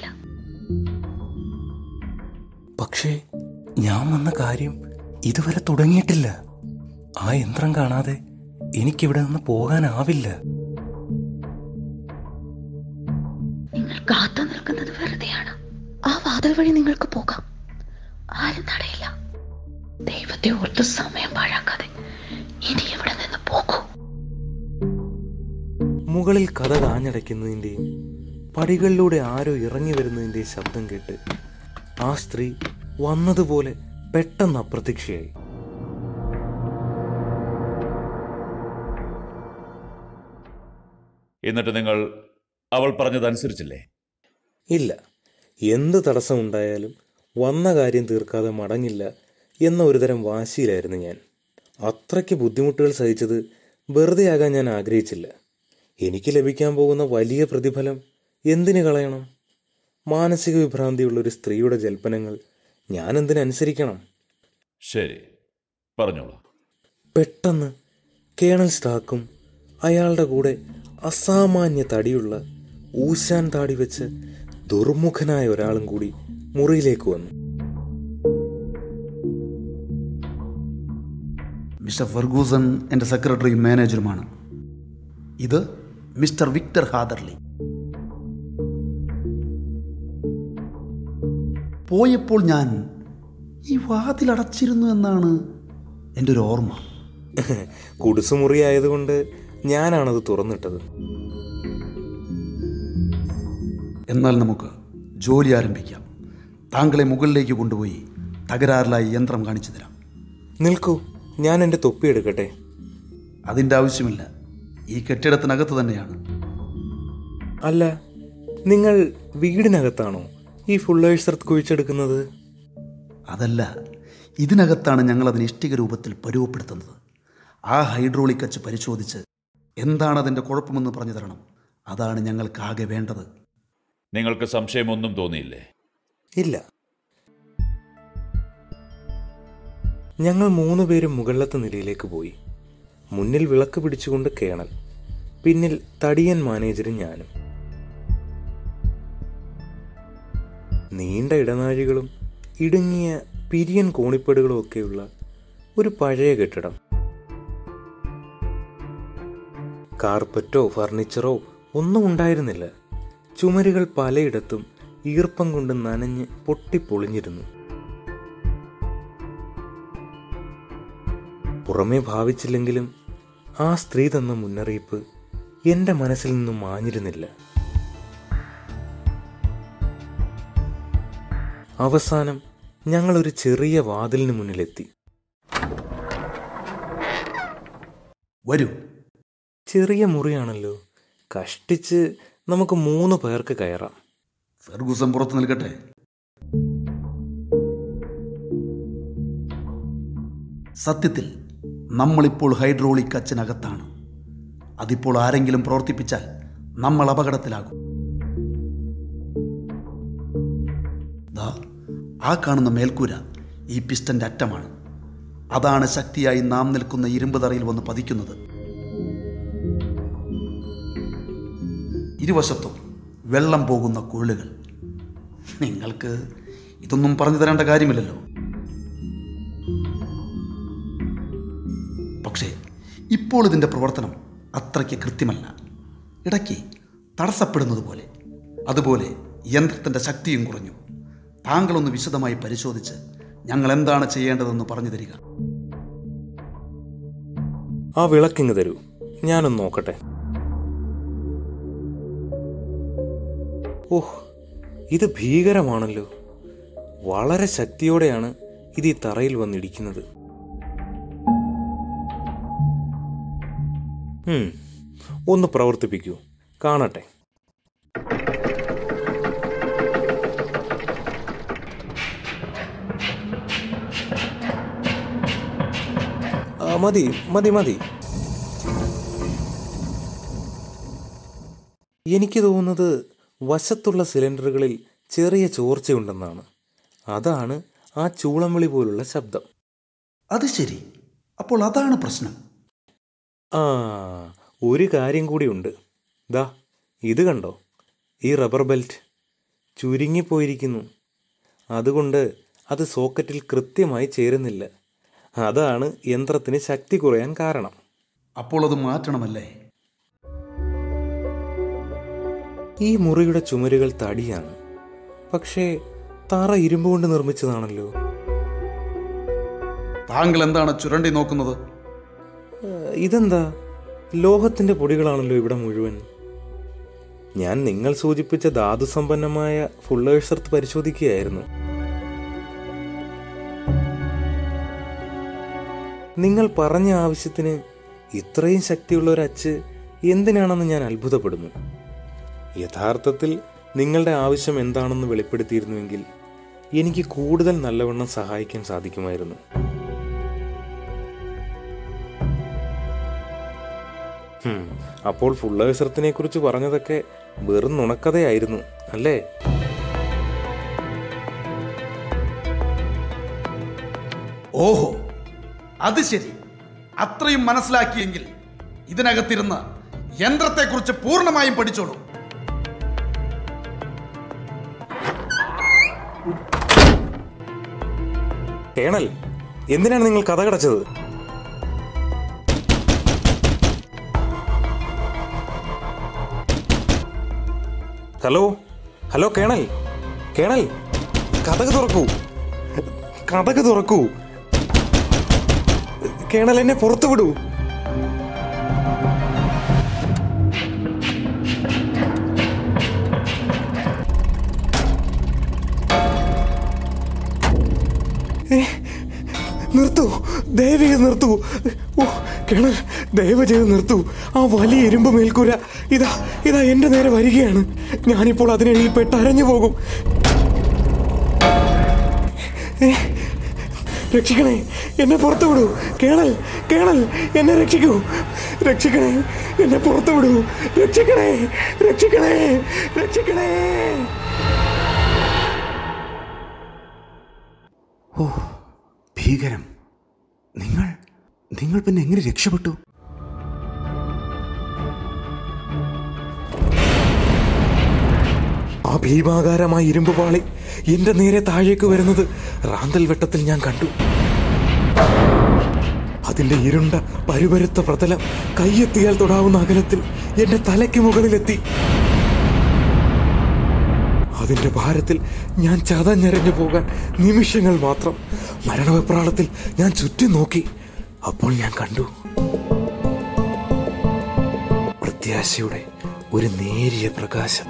പക്ഷേ ഞാൻ വന്ന കാര്യം ഇതുവരെ തുടങ്ങിയിട്ടില്ല ആ യന്ത്രം കാണാതെ എനിക്കിവിടെ നിന്ന് പോകാനാവില്ല നിങ്ങൾ കാത്തു നിൽക്കുന്നത് വെറുതെയാണ് ആ വാതിൽ വഴി നിങ്ങൾക്ക് പോകാം ആരും തടയില്ല ദൈവത്തെ ഓർത്ത് സമയം പാഴാക്കാതെ ഇനി ഇവിടെ നിന്ന് പോകൂ മുകളിൽ കഥ കാഞ്ഞടയ്ക്കുന്നതിൻ്റെയും പടികളിലൂടെ ആരോ ഇറങ്ങി വരുന്നതിൻ്റെയും ശബ്ദം കേട്ട് ആ സ്ത്രീ വന്നതുപോലെ പെട്ടെന്ന് അപ്രത്യക്ഷയായി എന്നിട്ട് നിങ്ങൾ അവൾ പറഞ്ഞതനുസരിച്ചില്ലേ ഇല്ല എന്ത് തടസ്സമുണ്ടായാലും വന്ന കാര്യം തീർക്കാതെ മടങ്ങില്ല എന്ന ഒരുതരം വാശിയിലായിരുന്നു ഞാൻ അത്രയ്ക്ക് ബുദ്ധിമുട്ടുകൾ സഹിച്ചത് വെറുതെയാകാൻ ഞാൻ ആഗ്രഹിച്ചില്ല എനിക്ക് ലഭിക്കാൻ പോകുന്ന വലിയ പ്രതിഫലം എന്തിനു കളയണം മാനസിക വിഭ്രാന്തിയുള്ള ഒരു സ്ത്രീയുടെ ജൽപ്പനങ്ങൾ ഞാൻ എന്തിനനുസരിക്കണം ശരി പറഞ്ഞോളൂ പെട്ടെന്ന് കേണൽ സ്റ്റാക്കും അയാളുടെ കൂടെ അസാമാന്യ തടിയുള്ള ഊശാൻ താടി വെച്ച് ദുർമുഖനായ ഒരാളും കൂടി മുറിയിലേക്ക് വന്നു മിസ്റ്റർ ഫെർഗൂസൺ എൻ്റെ സെക്രട്ടറിയും മാനേജറുമാണ് ഇത് മിസ്റ്റർ വിക്ടർ ഹാദർലി പോയപ്പോൾ ഞാൻ ഈ വാതിലടച്ചിരുന്നു എന്നാണ് എൻ്റെ ഒരു ഓർമ്മ കുടിസുമുറി ആയതുകൊണ്ട് ഞാനാണത് തുറന്നിട്ടത് എന്നാൽ നമുക്ക് ജോലി ആരംഭിക്കാം താങ്കളെ മുകളിലേക്ക് കൊണ്ടുപോയി തകരാറിലായി യന്ത്രം കാണിച്ചു തരാം നിൽക്കൂ ഞാൻ എൻ്റെ തൊപ്പി എടുക്കട്ടെ അതിൻ്റെ ആവശ്യമില്ല ഈ കെട്ടിടത്തിനകത്ത് തന്നെയാണ് അല്ല നിങ്ങൾ വീടിനകത്താണോ ഈ ഫുള്ളേഴ്സ് എർത്ത് കുഴിച്ചെടുക്കുന്നത് അതല്ല ഇതിനകത്താണ് ഞങ്ങൾ അതിന് ഇഷ്ടിക രൂപത്തിൽ പരുവപ്പെടുത്തുന്നത് ആ ഹൈഡ്രോളിക് അച്ച് പരിശോധിച്ച് എന്താണ് അതിൻ്റെ കുഴപ്പമെന്ന് പറഞ്ഞു തരണം അതാണ് ഞങ്ങൾക്കാകെ വേണ്ടത് നിങ്ങൾക്ക് സംശയമൊന്നും തോന്നിയില്ലേ ഇല്ല ഞങ്ങൾ മൂന്ന് പേരും മുകളിലത്തെ നിലയിലേക്ക് പോയി മുന്നിൽ വിളക്ക് പിടിച്ചുകൊണ്ട് കേണൽ പിന്നിൽ തടിയൻ മാനേജരും ഞാനും നീണ്ട ഇടനാഴികളും ഇടുങ്ങിയ പിരിയൻ കോണിപ്പടുകളും ഒക്കെയുള്ള ഒരു പഴയ കെട്ടിടം കാർപ്പറ്റോ ഫർണിച്ചറോ ഒന്നും ഉണ്ടായിരുന്നില്ല ചുമരുകൾ പലയിടത്തും ഈർപ്പം കൊണ്ട് നനഞ്ഞ് പൊട്ടിപ്പൊളിഞ്ഞിരുന്നു പുറമേ ഭാവിച്ചില്ലെങ്കിലും ആ സ്ത്രീ തന്ന മുന്നറിയിപ്പ് എൻ്റെ മനസ്സിൽ നിന്നും മാഞ്ഞിരുന്നില്ല അവസാനം ഞങ്ങൾ ഒരു ചെറിയ വാതിലിന് മുന്നിലെത്തി വരൂ ചെറിയ മുറിയാണല്ലോ കഷ്ടിച്ച് നമുക്ക് മൂന്ന് പേർക്ക് കയറാം ഫെർഗൂസൻ പുറത്തു നിൽക്കട്ടെ സത്യത്തിൽ നമ്മളിപ്പോൾ ഹൈഡ്രോളിക് അച്ഛനകത്താണ് അതിപ്പോൾ ആരെങ്കിലും പ്രവർത്തിപ്പിച്ചാൽ നമ്മൾ അപകടത്തിലാകും ദാ ആ കാണുന്ന മേൽക്കൂര ഈ പിസ്റ്റന്റെ അറ്റമാണ് അതാണ് ശക്തിയായി നാം നിൽക്കുന്ന ഇരുമ്പ് തറയിൽ വന്ന് പതിക്കുന്നത് ഇരുവശത്തും വെള്ളം പോകുന്ന കുഴലുകൾ നിങ്ങൾക്ക് ഇതൊന്നും പറഞ്ഞു തരേണ്ട കാര്യമില്ലല്ലോ പക്ഷേ ഇപ്പോൾ ഇതിൻ്റെ പ്രവർത്തനം അത്രയ്ക്ക് കൃത്യമല്ല ഇടയ്ക്ക് തടസ്സപ്പെടുന്നത് പോലെ അതുപോലെ യന്ത്രത്തിൻ്റെ ശക്തിയും കുറഞ്ഞു താങ്കളൊന്ന് വിശദമായി പരിശോധിച്ച് ഞങ്ങൾ എന്താണ് ചെയ്യേണ്ടതെന്ന് പറഞ്ഞു തരിക ആ വിളക്കിങ് തരൂ ഞാനൊന്ന് നോക്കട്ടെ ഓഹ് ഇത് ഭീകരമാണല്ലോ വളരെ ശക്തിയോടെയാണ് ഇത് ഈ തറയിൽ വന്നിടിക്കുന്നത് ഉം, ഒന്ന് പ്രവർത്തിപ്പിക്കൂ കാണട്ടെ ആ, മതി മതി മതി എനിക്ക് തോന്നുന്നത് വശത്തുള്ള സിലിണ്ടറുകളിൽ ചെറിയ ചോർച്ചയുണ്ടെന്നാണ് അതാണ് ആ ചൂളം വിളി പോലുള്ള ശബ്ദം അത് ശരി അപ്പോൾ അതാണ് പ്രശ്നം ആ ഒരു കാര്യം കൂടിയുണ്ട് ദാ ഇത് കണ്ടോ ഈ റബ്ബർ ബെൽറ്റ് ചുരുങ്ങിപ്പോയിരിക്കുന്നു അതുകൊണ്ട് അത് സോക്കറ്റിൽ കൃത്യമായി ചേരുന്നില്ല അതാണ് യന്ത്രത്തിന് ശക്തി കുറയാൻ കാരണം അപ്പോൾ അത് മാറ്റണമല്ലേ ഈ മുറിയുടെ ചുമരുകൾ തടിയാണ് പക്ഷേ തറ ഇരുമ്പ് കൊണ്ട് നിർമ്മിച്ചതാണല്ലോ താങ്കൾ എന്താണ് ചുരണ്ടി നോക്കുന്നത് ഏഹ്, ഇതെന്താ ലോഹത്തിന്റെ പൊടികളാണല്ലോ ഇവിടെ മുഴുവൻ ഞാൻ നിങ്ങൾ സൂചിപ്പിച്ച ധാതുസമ്പന്നമായ ഫുള്ളേഴ്സ് എർത്ത് പരിശോധിക്കുകയായിരുന്നു നിങ്ങൾ പറഞ്ഞ ആവശ്യത്തിന് ഇത്രയും ശക്തിയുള്ള ഒരു അച്ച് എന്തിനാണെന്ന് ഞാൻ അത്ഭുതപ്പെടുന്നു യഥാർത്ഥത്തിൽ നിങ്ങളുടെ ആവശ്യം എന്താണെന്ന് വെളിപ്പെടുത്തിയിരുന്നുവെങ്കിൽ എനിക്ക് കൂടുതൽ നല്ലവണ്ണം സഹായിക്കാൻ സാധിക്കുമായിരുന്നു ഹും, അപ്പോൾ ഫുള്ളേഴ്സർത്തിനെ കുറിച്ച് പറഞ്ഞതൊക്കെ വെറും നുണക്കഥയായിരുന്നു അല്ലേ ഓഹോ അത് ശരി അത്രയും മനസ്സിലാക്കിയെങ്കിൽ ഇതിനകത്തിരുന്ന് യന്ത്രത്തെക്കുറിച്ച് പൂർണ്ണമായും പഠിച്ചോളൂ കേണൽ എന്തിനാണ് നിങ്ങൾ കഥ കടച്ചത് ഹലോ ഹലോ കേണൽ കേണൽ കഥക് തുറക്കൂ കഥക് തുറക്കൂ കേണൽ എന്നെ പുറത്തു വിടൂ നിർത്തൂ ദയവ് ചെയ്ത് നിർത്തൂ ഓ കിണർ ദയവ് ചെയ്ത് നിർത്തൂ ആ വലിയ ഇരുമ്പ് മേൽക്കൂര ഇതാ ഇതാ എൻ്റെ നേരെ വരികയാണ് ഞാനിപ്പോൾ അതിനിടയിൽ പെട്ട് അരഞ്ഞു പോകും ഏ, രക്ഷിക്കണേ എന്നെ പുറത്തു വിടൂ കേണൽ കേണൽ എന്നെ രക്ഷിക്കൂ രക്ഷിക്കണേ എന്നെ പുറത്തു വിടൂ രക്ഷിക്കണേ രക്ഷിക്കണേ രക്ഷിക്കണേ ഓ ഭീകരം നിങ്ങൾ നിങ്ങൾ പിന്നെ എങ്ങനെ രക്ഷപ്പെട്ടു ആ ഭീമാകാരമായ ഇരുമ്പ് പാളി എന്റെ നേരെ താഴേക്ക് വരുന്നത് റാന്തൽ വെട്ടത്തിൽ ഞാൻ കണ്ടു അതിന്റെ ഇരുണ്ട പരുപരുത്ത പ്രതലം കയ്യെത്തിയാൽ തൊടാവുന്ന അകലത്തിൽ എന്റെ തലയ്ക്ക് മുകളിലെത്തി അതിന്റെ ഭാരത്തിൽ ഞാൻ ചതഞ്ഞരഞ്ഞു പോകാൻ നിമിഷങ്ങൾ മാത്രം മരണവെപ്രാളത്തിൽ ഞാൻ ചുറ്റും നോക്കി അപ്പോൾ ഞാൻ കണ്ടു പ്രത്യാശയുടെ ഒരു നേരിയ പ്രകാശം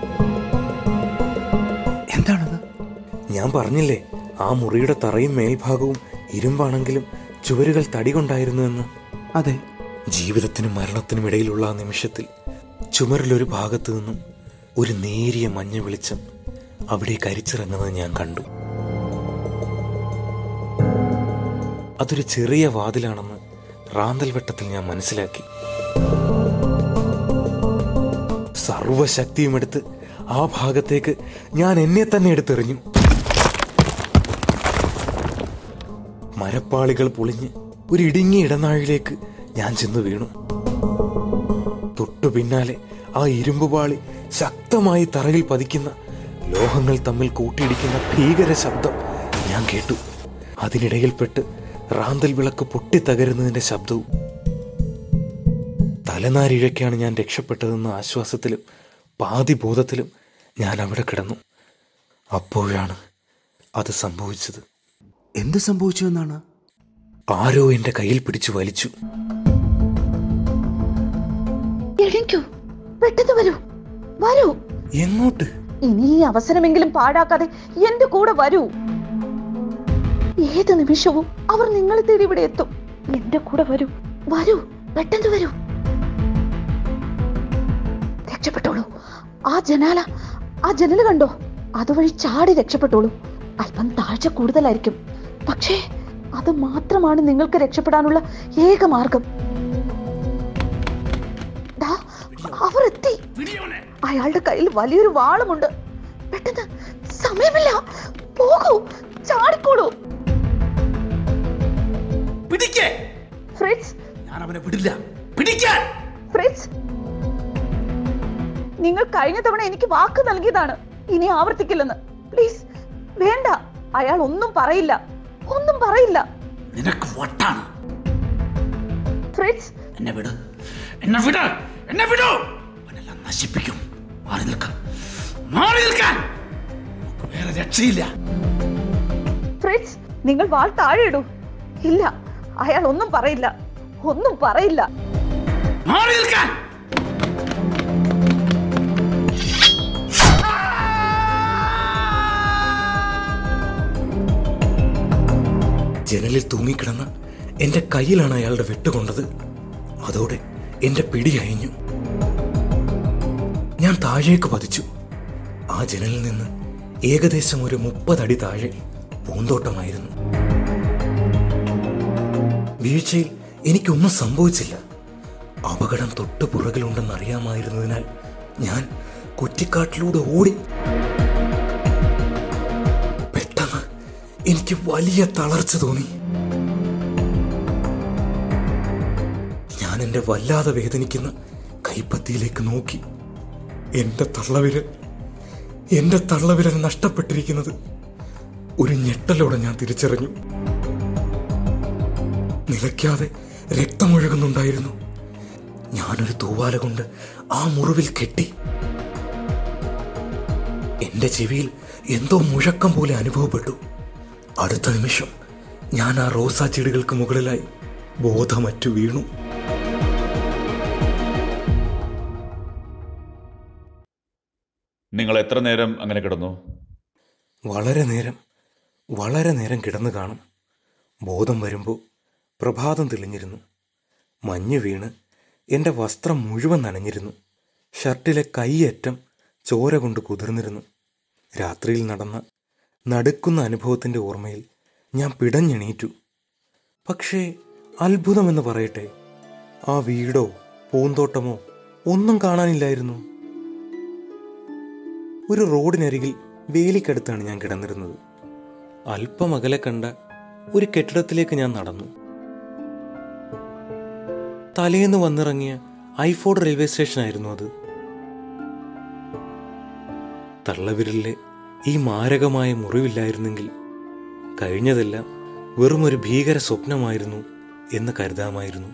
എന്താണത് ഞാൻ പറഞ്ഞില്ലേ ആ മുറിയുടെ തറയും മേൽഭാഗവും ഇരുമ്പാണെങ്കിലും ചുവരുകൾ തടി കൊണ്ടായിരുന്നുവെന്ന് അതെ ജീവിതത്തിനും മരണത്തിനും ഇടയിലുള്ള ആ നിമിഷത്തിൽ ചുമരിലൊരു ഭാഗത്തു നിന്നും ഒരു നേരിയ മഞ്ഞ വെളിച്ചം അവിടെ കരിച്ചിറങ്ങുന്നത് ഞാൻ കണ്ടു അതൊരു ചെറിയ വാതിലാണെന്ന് റാന്തൽ വെട്ടത്തിൽ ഞാൻ മനസ്സിലാക്കി സർവശക്തിയും എടുത്ത് ആ ഭാഗത്തേക്ക് ഞാൻ എന്നെ തന്നെ എടുത്തെറിഞ്ഞു മരപ്പാളികൾ പൊളിഞ്ഞ് ഒരു ഇടുങ്ങിയ ഇടനാഴിലേക്ക് ഞാൻ ചെന്ന് വീണു തൊട്ടു പിന്നാലെ ആ ഇരുമ്പുപാളി ശക്തമായി തറയിൽ പതിക്കുന്ന ലോഹങ്ങൾ തമ്മിൽ കൂട്ടിയിടിക്കുന്ന ഭീകര ശബ്ദം ഞാൻ കേട്ടു അതിനിടയിൽപ്പെട്ട് റാന്തൽ വിളക്ക് പൊട്ടിത്തകരുന്നതിന്റെ ശബ്ദവും തലനാരിഴയ്ക്കാണ് ഞാൻ രക്ഷപ്പെട്ടതെന്ന ആശ്വാസത്തിലും പാതി ബോധത്തിലും ഞാൻ അവിടെ കിടന്നു അപ്പോഴാണ് അത് സംഭവിച്ചത് എന്ത് സംഭവിച്ചു എന്നാണ് ആരോ എന്റെ കയ്യിൽ പിടിച്ചു വലിച്ചു എഴുന്നേക്കൂ പെട്ടെന്ന് വരൂ വരൂ എങ്ങോട്ട് ഇനി ഈ അവസരമെങ്കിലും പാഴാക്കാതെ എന്റെ കൂടെ വരൂ ഏത് നിമിഷവും അവർ നിങ്ങളെ തേടി ഇവിടെ എത്തും എന്റെ കൂടെ വരൂ വരൂ പെട്ടെന്ന് വരൂ രക്ഷപ്പെട്ടോളൂ ആ ജനാല ആ ജനല് കണ്ടോ അതുവഴി ചാടി രക്ഷപ്പെട്ടോളൂ അല്പം താഴ്ച കൂടുതലായിരിക്കും പക്ഷേ അത് മാത്രമാണ് നിങ്ങൾക്ക് രക്ഷപ്പെടാനുള്ള ഏക മാർഗം ദാ, അവർ എത്തി അയാളുടെ കയ്യിൽ വലിയൊരു വാളുമുണ്ട് പെട്ടെന്ന് സമയമില്ല പോകൂ ചാടിക്കോളൂ പിടിക്കേ ഫ്രിറ്റ്സ് ഞാൻ അവനെ വിടില്ല പിടിക്കാൻ ഫ്രിറ്റ്സ് നിങ്ങൾ കഴിഞ്ഞ തവണ എനിക്ക് വാക്ക് നൽകിയതാണ് ഇനി ആവർത്തിക്കില്ലെന്ന് പ്ലീസ് വേണ്ട അയാൾ ഒന്നും പറയില്ല ഒന്നും പറയില്ല നിനക്ക് വട്ടാണ് ഫ്രിറ്റ്സ് എന്നെ വിട് എന്നെ വിട് എന്നെ വിടൂ അവനെല്ലാം നശിപ്പിക്കും മാറി നിൽക്കാൻ മാറി നിൽക്കാൻ നമുക്ക് വേറെ രക്ഷയില്ല ഫ്രിറ്റ്സ് നിങ്ങൾ വാൾ താഴെ ഇടൂ ഇല്ല അയാൾ ഒന്നും പറയില്ല ഒന്നും പറയില്ല മാറി നിൽക്കാൻ ജനലിൽ തൂങ്ങിക്കിടന്ന എന്റെ കയ്യിലാണ് അയാളുടെ വെട്ടുകൊണ്ടത് അതോടെ എന്റെ പിടി അയഞ്ഞു ഞാൻ താഴേക്ക് പതിച്ചു ആ ജനലിൽ നിന്ന് ഏകദേശം ഒരു മുപ്പതടി താഴെ പൂന്തോട്ടമായിരുന്നു വീഴ്ചയിൽ എനിക്കൊന്നും സംഭവിച്ചില്ല അപകടം തൊട്ടു പുറകിലുണ്ടെന്ന് അറിയാമായിരുന്നതിനാൽ ഞാൻ കുറ്റിക്കാട്ടിലൂടെ ഓടി പെട്ടെന്ന് എനിക്ക് വലിയ തളർച്ച തോന്നി ഞാൻ എന്റെ വല്ലാതെ വേദനിക്കുന്ന കൈപ്പത്തിയിലേക്ക് നോക്കി എന്റെ തള്ളവിരൽ എന്റെ തള്ളവിരൽ നഷ്ടപ്പെട്ടിരിക്കുന്നത് ഒരു ഞെട്ടലോടെ ഞാൻ തിരിച്ചറിഞ്ഞു നിലയ്ക്കാതെ രക്തമൊഴുകുന്നുണ്ടായിരുന്നു ഞാനൊരു തൂവാല കൊണ്ട് ആ മുറിവിൽ കെട്ടി എന്റെ ചെവിയിൽ എന്തോ മുഴക്കം പോലെ അനുഭവപ്പെട്ടു അടുത്ത നിമിഷം ഞാൻ ആ റോസാ ചെടികൾക്ക് മുകളിലായി ബോധമറ്റു വീണു നിങ്ങൾ എത്ര നേരം അങ്ങനെ കിടന്നു വളരെ നേരം വളരെ നേരം കിടന്നു കാണും ബോധം വരുമ്പോൾ പ്രഭാതം തെളിഞ്ഞിരുന്നു മഞ്ഞ് വീണ് എൻ്റെ വസ്ത്രം മുഴുവൻ നനഞ്ഞിരുന്നു ഷർട്ടിലെ കൈയറ്റം ചോര കൊണ്ട് കുതിർന്നിരുന്നു രാത്രിയിൽ നടന്ന നടുക്കുന്ന അനുഭവത്തിൻ്റെ ഓർമ്മയിൽ ഞാൻ പിടഞ്ഞെണീറ്റു പക്ഷേ അത്ഭുതമെന്ന് പറയട്ടെ ആ വീടോ പൂന്തോട്ടമോ ഒന്നും കാണാനില്ലായിരുന്നു ഒരു റോഡിനരികിൽ വേലിക്കടുത്താണ് ഞാൻ കിടന്നിരുന്നത് അല്പം അകലെ കണ്ട ഒരു കെട്ടിടത്തിലേക്ക് ഞാൻ നടന്നു തലേന്ന് വന്നിറങ്ങിയ ഐഫോർഡ് റെയിൽവേ സ്റ്റേഷനായിരുന്നു അത് തള്ളവിരലിലെ ഈ മാരകമായ മുറിവില്ലായിരുന്നെങ്കിൽ കഴിഞ്ഞതെല്ലാം വെറും ഒരു ഭീകര സ്വപ്നമായിരുന്നു എന്ന് കരുതാമായിരുന്നു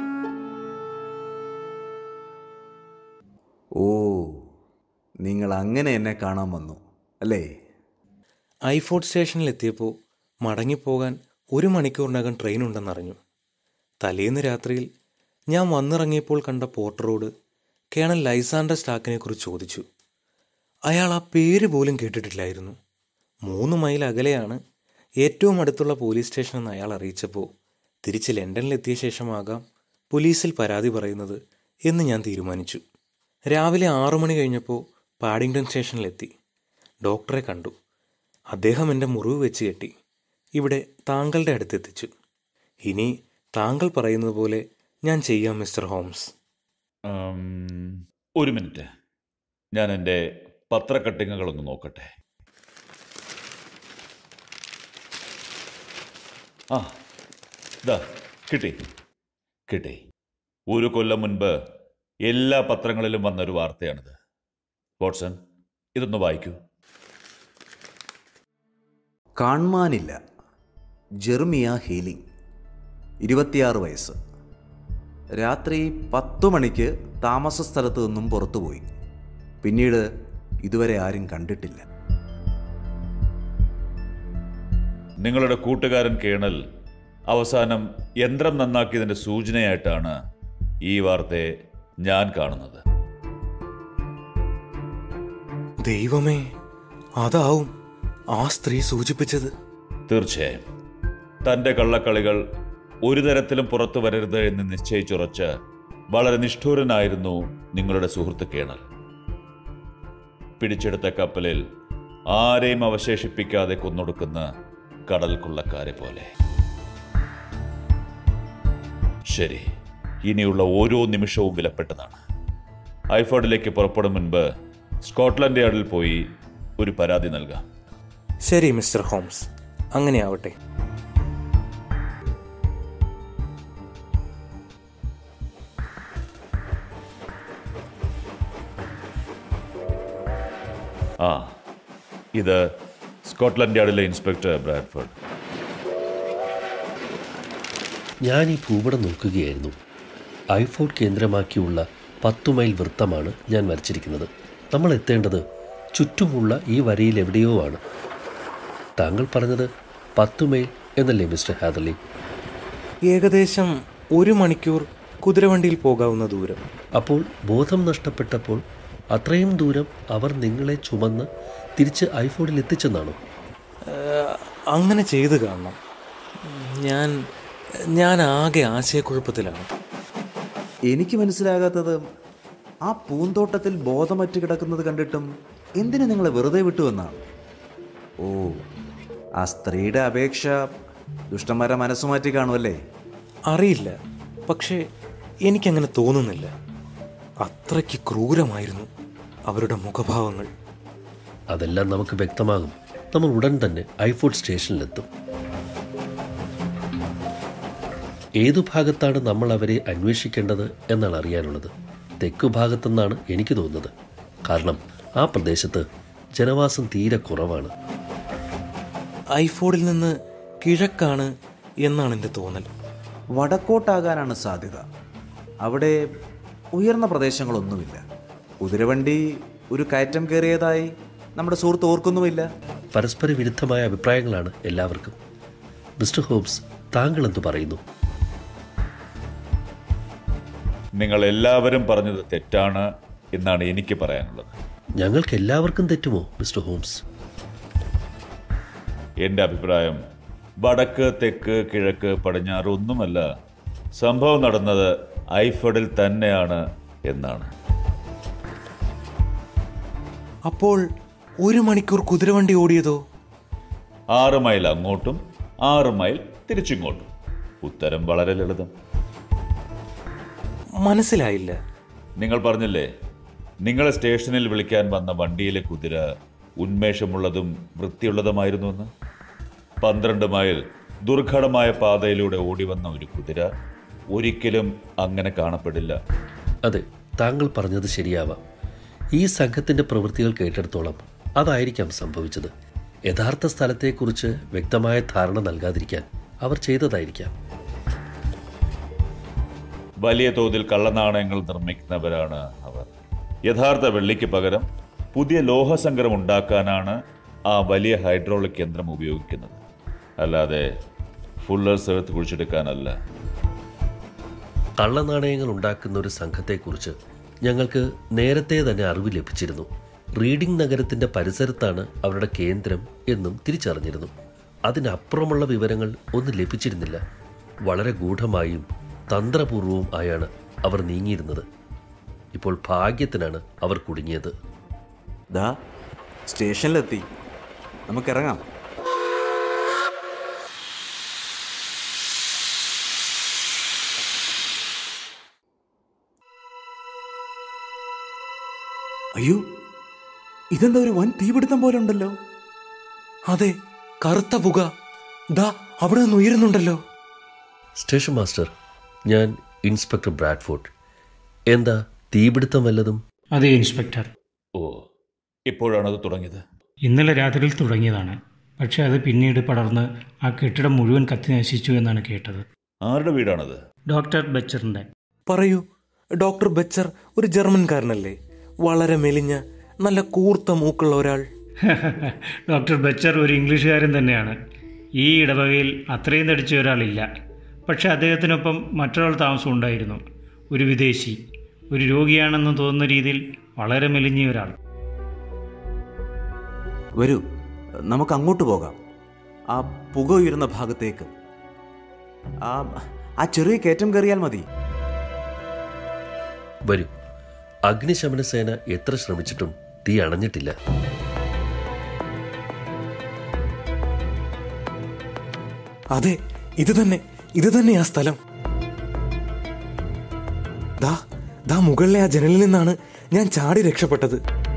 ഓ നിങ്ങൾ അങ്ങനെ എന്നെ കാണാൻ വന്നു അല്ലേ ഐഫോർഡ് സ്റ്റേഷനിൽ എത്തിയപ്പോൾ മടങ്ങിപ്പോകാൻ ഒരു മണിക്കൂറിനകം ട്രെയിൻ ഉണ്ടെന്നറിഞ്ഞു തലേന്ന് രാത്രിയിൽ ഞാൻ വന്നിറങ്ങിയപ്പോൾ കണ്ട പോർട്ടറോട് കേണൽ ലൈസാൻഡർ സ്റ്റാക്കിനെ കുറിച്ച് ചോദിച്ചു അയാൾ ആ പേര് പോലും കേട്ടിട്ടില്ലായിരുന്നു മൂന്ന് മൈൽ അകലെയാണ് ഏറ്റവും അടുത്തുള്ള പോലീസ് സ്റ്റേഷൻ എന്ന് അയാൾ അറിയിച്ചപ്പോൾ തിരിച്ച് ലണ്ടനിലെത്തിയ ശേഷമാകാം പോലീസിൽ പരാതി പറയുന്നത് എന്ന് ഞാൻ തീരുമാനിച്ചു രാവിലെ ആറു മണി കഴിഞ്ഞപ്പോൾ പാഡിങ്ടൺ സ്റ്റേഷനിലെത്തി ഡോക്ടറെ കണ്ടു അദ്ദേഹം എൻ്റെ മുറിവ് വെച്ച് കെട്ടി ഇവിടെ താങ്കളുടെ അടുത്തെത്തിച്ചു ഇനി താങ്കൾ പറയുന്നത് പോലെ ഞാൻ ചെയ്യാം മിസ്റ്റർ ഹോംസ് ഉം, ഒരു മിനിറ്റ് ഞാൻ എൻ്റെ പത്രക്കട്ടിങ്ങുകളൊന്ന് നോക്കട്ടെ ആ ഇതാ കിട്ടി കിട്ടി ഒരു കൊല്ലം മുൻപ് എല്ലാ പത്രങ്ങളിലും വന്നൊരു വാർത്തയാണിത് വാട്സൺ ഇതൊന്ന് വായിക്കൂ കാണാനില്ല ജെർമിയ ഹീലിംഗ് ഇരുപത്തിയാറ് വയസ്സ് രാത്രി പത്തു മണിക്ക് താമസ സ്ഥലത്ത് നിന്നും പുറത്തുപോയി പിന്നീട് ഇതുവരെ ആരും കണ്ടിട്ടില്ല നിങ്ങളുടെ കൂട്ടുകാരൻ കേണൽ അവസാനം യന്ത്രം നന്നാക്കിയതിൻ്റെ സൂചനയായിട്ടാണ് ഈ വാർത്തയെ ഞാൻ കാണുന്നത് ദൈവമേ അതാവും ആ സ്ത്രീ സൂചിപ്പിച്ചത് തീർച്ചയായും തൻ്റെ കള്ളക്കളികൾ ഒരു തരത്തിലും പുറത്തു വരരുത് എന്ന് നിശ്ചയിച്ചുറച്ച് വളരെ നിഷ്ഠൂരനായിരുന്നു നിങ്ങളുടെ സുഹൃത്ത് കേണൽ പിടിച്ചെടുത്ത കപ്പലിൽ ആരെയും അവശേഷിപ്പിക്കാതെ കൊന്നൊടുക്കുന്ന കടൽ കൊള്ളക്കാരെ പോലെ ശരി ഇനിയുള്ള ഓരോ നിമിഷവും വിലപ്പെട്ടതാണ് ഐഫോർഡിലേക്ക് പുറപ്പെടും മുൻപ് സ്കോട്ട്ലൻഡ് യാർഡിൽ പോയി ഒരു പരാതി നൽകാം ശരി മിസ്റ്റർ ഹോംസ് അങ്ങനെ ആവട്ടെ ആ ഇത് സ്കോട്ട്ലൻഡ് യാർഡിലെ ഇൻസ്പെക്ടർ ബ്രാഡ്ഫോർഡ് ഞാൻ ഈ ഭൂപടം നോക്കുകയായിരുന്നു ഐഫോർഡ് കേന്ദ്രമാക്കിയുള്ള പത്തു മൈൽ വൃത്തമാണ് ഞാൻ വരച്ചിരിക്കുന്നത് നമ്മൾ എത്തേണ്ടത് ചുറ്റുമുള്ള ഈ വരയിൽ എവിടെയോ ആണ് താങ്കൾ പറഞ്ഞത് പത്തു മൈൽ എന്നല്ലേ മിസ്റ്റർ ഹാദർലി ഏകദേശം ഒരു മണിക്കൂർ കുതിരവണ്ടിയിൽ പോകാവുന്ന ദൂരം അപ്പോൾ ബോധം നഷ്ടപ്പെട്ടപ്പോൾ അത്രയും ദൂരം അവർ നിങ്ങളെ ചുമന്ന് തിരിച്ച് ഐഫോണിൽ എത്തിച്ചെന്നാണോ ഏഹ്, അങ്ങനെ ചെയ്തു കാണണം ഞാൻ ഞാൻ ആകെ ആശയക്കുഴപ്പത്തിലാണ് എനിക്ക് മനസ്സിലാകാത്തത് ആ പൂന്തോട്ടത്തിൽ ബോധമറ്റ് കിടക്കുന്നത് കണ്ടിട്ടും എന്തിനു നിങ്ങളെ വെറുതെ വിട്ടുവെന്നാണ് ഓ ആ സ്ത്രീയുടെ അപേക്ഷ ദുഷ്ടന്മാരെ മനസ്സു മാറ്റി കാണുമല്ലേ അറിയില്ല പക്ഷേ എനിക്കങ്ങനെ തോന്നുന്നില്ല അത്രയ്ക്ക് ക്രൂരമായിരുന്നു അവരുടെ മുഖഭാവങ്ങൾ അതെല്ലാം നമുക്ക് വ്യക്തമാകും നമ്മൾ ഉടൻ തന്നെ ഐഫോർഡ് സ്റ്റേഷനിലെത്തും ഏതു ഭാഗത്താണ് നമ്മൾ അവരെ അന്വേഷിക്കേണ്ടത് എന്നാണ് അറിയാനുള്ളത് തെക്കു ഭാഗത്തെന്നാണ് എനിക്ക് തോന്നുന്നത് കാരണം ആ പ്രദേശത്ത് ജനവാസം തീരെ കുറവാണ് ഐഫോർഡിൽ നിന്ന് കിഴക്കാണ് എന്നാണ് എൻ്റെ തോന്നൽ വടക്കോട്ടാകാനാണ് സാധ്യത അവിടെ ഉയർന്ന പ്രദേശങ്ങളൊന്നുമില്ല കുതിരവണ്ടി ഒരു കയറ്റം കയറിയതായി നമ്മുടെ സുഹൃത്ത് ഓർക്കുന്നുമില്ല പരസ്പര വിരുദ്ധമായ അഭിപ്രായങ്ങളാണ് എല്ലാവർക്കും മിസ്റ്റർ ഹോബ്സ് താങ്കൾ എന്തു പറയുന്നു നിങ്ങൾ എല്ലാവരും പറഞ്ഞത് തെറ്റാണ് എന്നാണ് എനിക്ക് പറയാനുള്ളത് ഞങ്ങൾക്ക് എല്ലാവർക്കും തെറ്റുമോ മിസ്റ്റർ ഹോംസ് എൻ്റെ അഭിപ്രായം വടക്ക് തെക്ക് കിഴക്ക് പടിഞ്ഞാറ് ഒന്നുമല്ല സംഭവം നടന്നത് ഐഫഡിൽ തന്നെയാണ് എന്നാണ് അപ്പോൾ ഒരു മണിക്കൂർ കുതിരവണ്ടി ഓടിയതോ ആറ് മൈൽ അങ്ങോട്ടും ആറ് മൈൽ തിരിച്ചിങ്ങോട്ടും ഉത്തരം വളരെ ലളിതം മനസ്സിലായില്ല നിങ്ങൾ പറഞ്ഞില്ലേ നിങ്ങളെ സ്റ്റേഷനിൽ വിളിക്കാൻ വന്ന വണ്ടിയിലെ കുതിര ഉന്മേഷമുള്ളതും വൃത്തിയുള്ളതുമായിരുന്നുവെന്ന് പന്ത്രണ്ട് മൈൽ ദുർഘടമായ പാതയിലൂടെ ഓടി വന്ന ഒരു കുതിര ഒരിക്കലും അങ്ങനെ കാണപ്പെടില്ല അതെ താങ്കൾ പറഞ്ഞത് ശരിയാവാം ഈ സംഘത്തിന്റെ പ്രവൃത്തികൾ കേട്ടിടത്തോളം അതായിരിക്കാം സംഭവിച്ചത് യഥാർത്ഥ സ്ഥലത്തെക്കുറിച്ച് വ്യക്തമായ ധാരണ നൽകാതിരിക്കാൻ അവർ ചെയ്തതായിരിക്കാം വലിയ തോതിൽ കള്ളനാണയങ്ങൾ നിർമ്മിക്കുന്നവരാണ് അവർ യഥാർത്ഥ വെള്ളിക്ക് പകരം പുതിയ ലോഹസങ്കരം ഉണ്ടാക്കാനാണ് ആ വലിയ ഹൈഡ്രോളിക് യന്ത്രം ഉപയോഗിക്കുന്നത് അല്ലാതെ ഫുള്ളേഴ്സ് എഴുത്ത് കുഴിച്ചെടുക്കാനല്ല കള്ളനാണയങ്ങൾ ഉണ്ടാക്കുന്ന ഒരു സംഘത്തെക്കുറിച്ച് ഞങ്ങൾക്ക് നേരത്തെ തന്നെ അറിവ് ലഭിച്ചിരുന്നു റീഡിംഗ് നഗരത്തിന്റെ പരിസരത്താണ് അവരുടെ കേന്ദ്രം എന്നും തിരിച്ചറിഞ്ഞിരുന്നു അതിനപ്പുറമുള്ള വിവരങ്ങൾ ഒന്നും ലഭിച്ചിരുന്നില്ല വളരെ ഗൂഢമായും തന്ത്രപൂർവവും ആയാണ് അവർ നീങ്ങിയിരുന്നത് ഇപ്പോൾ ഭാഗ്യത്തിനാണ് അവർ കുടുങ്ങിയത് ദാ സ്റ്റേഷനിലെത്തി നമുക്കിറങ്ങാം അയ്യോ ഇതെന്താ ഒരു വൻ തീപിടുത്തം പോലെ ഉണ്ടല്ലോ അതെ കറുത്ത പുക ദാ അവിടെ നിന്ന് ഉയരുന്നുണ്ടല്ലോ സ്റ്റേഷൻ മാസ്റ്റർ ഞാൻ ഇൻസ്പെക്ടർ ബ്രാഡ്ഫോർഡ് എന്താ തീപിടുത്തം വല്ലതും അതെ ഇൻസ്പെക്ടർ ഓ ഇപ്പോഴാണത് തുടങ്ങിയത് ഇന്നലെ രാത്രിയിൽ തുടങ്ങിയതാണ് പക്ഷേ അത് പിന്നീട് പടർന്ന് ആ കെട്ടിടം മുഴുവൻ കത്തി നശിച്ചു എന്നാണ് കേട്ടത് ആരുടെ വീടാണത് ഡോക്ടർ ബച്ചറിൻ്റെ പറയൂ ഡോക്ടർ ബച്ചർ ഒരു ജർമ്മൻകാരനല്ലേ വളരെ മെലിഞ്ഞ നല്ല കൂർത്ത മൂക്കുള്ള ഒരാൾ ഡോക്ടർ ബച്ചർ ഒരു ഇംഗ്ലീഷുകാരൻ തന്നെയാണ് ഈ ഇടവകയിൽ അത്രയും തടിച്ച ഒരാളില്ല പക്ഷേ അദ്ദേഹത്തിനൊപ്പം മറ്റൊരാൾ താമസം ഉണ്ടായിരുന്നു ഒരു വിദേശി ഒരു രോഗിയാണെന്ന് തോന്നുന്ന രീതിയിൽ വളരെ മെലിഞ്ഞ ഒരാൾ വരൂ നമുക്ക് അങ്ങോട്ട് പോകാം ആ പുക ഉയരുന്ന ഭാഗത്തേക്ക് ആ ആ ചെറിയ കയറ്റം കയറിയാൽ മതി വരൂ അഗ്നിശമന സേന എത്ര ശ്രമിച്ചിട്ടും തീ അണഞ്ഞിട്ടില്ല അതെ ഇത് തന്നെ ഇത് തന്നെ ആ സ്ഥലം ദാ ദാ മുകളിലെ ആ ജനലിൽ നിന്നാണ് ഞാൻ ചാടി രക്ഷപ്പെട്ടത്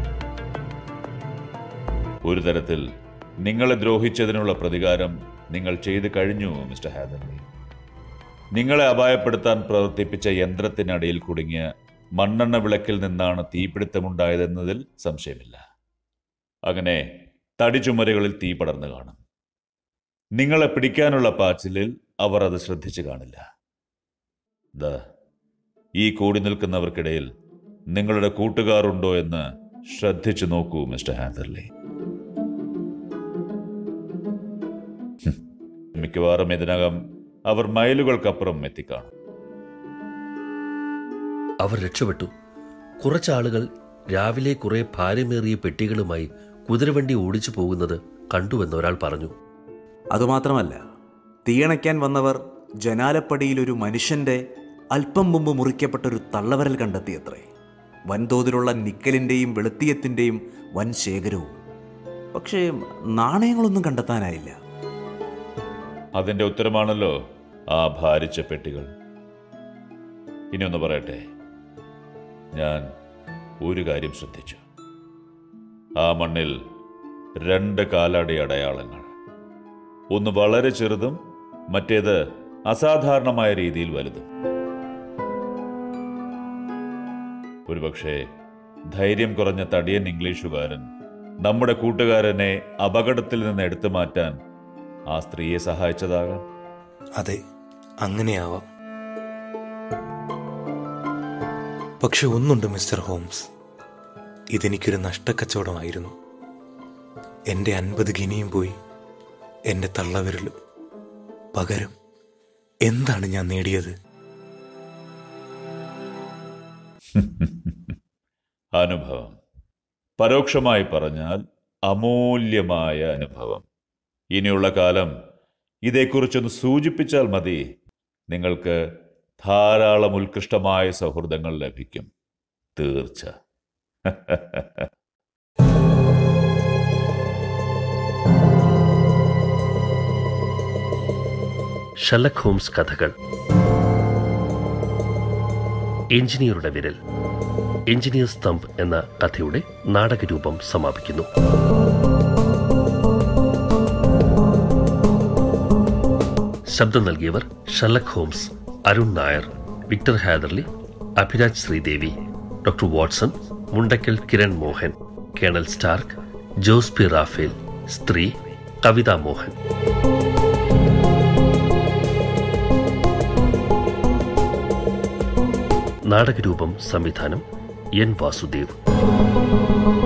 ഒരു തരത്തിൽ നിങ്ങളെ ദ്രോഹിച്ചതിനുള്ള പ്രതികാരം നിങ്ങൾ ചെയ്തു കഴിഞ്ഞു മിസ്റ്റർ ഹാദർലി നിങ്ങളെ അപായപ്പെടുത്താൻ പ്രവർത്തിപ്പിച്ച യന്ത്രത്തിനടിയിൽ കുടുങ്ങിയ മണ്ണെണ്ണ വിളക്കിൽ നിന്നാണ് തീപിടുത്തമുണ്ടായതെന്നതിൽ സംശയമില്ല അങ്ങനെ തടിചുമരുകളിൽ തീ പടർന്നു കാണും നിങ്ങളെ പിടിക്കാനുള്ള പാച്ചിലിൽ അവർ അത് ശ്രദ്ധിച്ചു കാണില്ല ദാ ഈ കൂടി നിൽക്കുന്നവർക്കിടയിൽ നിങ്ങളുടെ കൂട്ടുകാരുണ്ടോ എന്ന് ശ്രദ്ധിച്ചു നോക്കൂ മിസ്റ്റർ ഹാദർലി ഹും. മിക്കവാറും ഇതിനകം അവർ മൈലുകൾക്കപ്പുറം എത്തിക്കാണും അവർ രക്ഷപ്പെട്ടു കുറച്ചാളുകൾ രാവിലെ കുറെ ഭാരമേറിയ പെട്ടികളുമായി കുതിരവണ്ടി ഓടിച്ചു പോകുന്നത് കണ്ടുവെന്ന് ഒരാൾ പറഞ്ഞു അതുമാത്രമല്ല തീയണയ്ക്കാൻ വന്നവർ ജനാലപ്പടിയിൽ ഒരു മനുഷ്യന്റെ അല്പം മുമ്പ് മുറിക്കപ്പെട്ട ഒരു തള്ളവരൽ കണ്ടെത്തിയത്രേ വൻതോതിലുള്ള നിക്കലിൻ്റെയും വെളുത്തിയത്തിൻ്റെയും വൻ ശേഖരവും പക്ഷേ നാണയങ്ങളൊന്നും കണ്ടെത്താനായില്ല അതിന്റെ ഉത്തരമാണല്ലോ ആ ഭാരിച്ച പെട്ടികൾ ഇനി ഒന്ന് പറയട്ടെ ഞാൻ ഒരു കാര്യം ശ്രദ്ധിച്ചു ആ മണ്ണിൽ രണ്ട് കാലടി അടയാളങ്ങൾ ഒന്ന് വളരെ ചെറുതും മറ്റേത് അസാധാരണമായ രീതിയിൽ വലുതും ഒരുപക്ഷെ ധൈര്യം കുറഞ്ഞ തടിയൻ ഇംഗ്ലീഷുകാരൻ നമ്മുടെ കൂട്ടുകാരനെ അപകടത്തിൽ നിന്ന് എടുത്തു മാറ്റാൻ ആ സ്ത്രീയെ സഹായിച്ചതാകാം അതെ അങ്ങനെയാവാം പക്ഷെ ഒന്നുണ്ട് മിസ്റ്റർ ഹോംസ് ഇതെനിക്കൊരു നഷ്ടക്കച്ചവടമായിരുന്നു എൻ്റെ അൻപത് ഗിനിയും പോയി എൻ്റെ തള്ളവിരലും പകരം എന്താണ് ഞാൻ നേടിയത് അനുഭവം പരോക്ഷമായി പറഞ്ഞാൽ അമൂല്യമായ അനുഭവം ഇനിയുള്ള കാലം ഇതേക്കുറിച്ചൊന്ന് സൂചിപ്പിച്ചാൽ മതി നിങ്ങൾക്ക് ധാരാളം ഉത്കൃഷ്ടമായ സൗഹൃദങ്ങൾ ലഭിക്കും തീർച്ച ഷെല്ലക് ഹോംസ് കഥകൾ എഞ്ചിനീയറുടെ വിരൽ എഞ്ചിനീയർ സ്തംഭ് എന്ന കഥയുടെ നാടകരൂപം സമാപിക്കുന്നു ശബ്ദം നൽകിയവർ Sherlock Holmes Arun Nair Victor Hatherley Abhiraj Sreedevi doctor Watson Mundakkal Kiran Mohan colonel Stark Jose P Raphael സ്ത്രീ കവിത മോഹൻ നാടകരൂപം സംവിധാനം എൻ വാസുദേവ്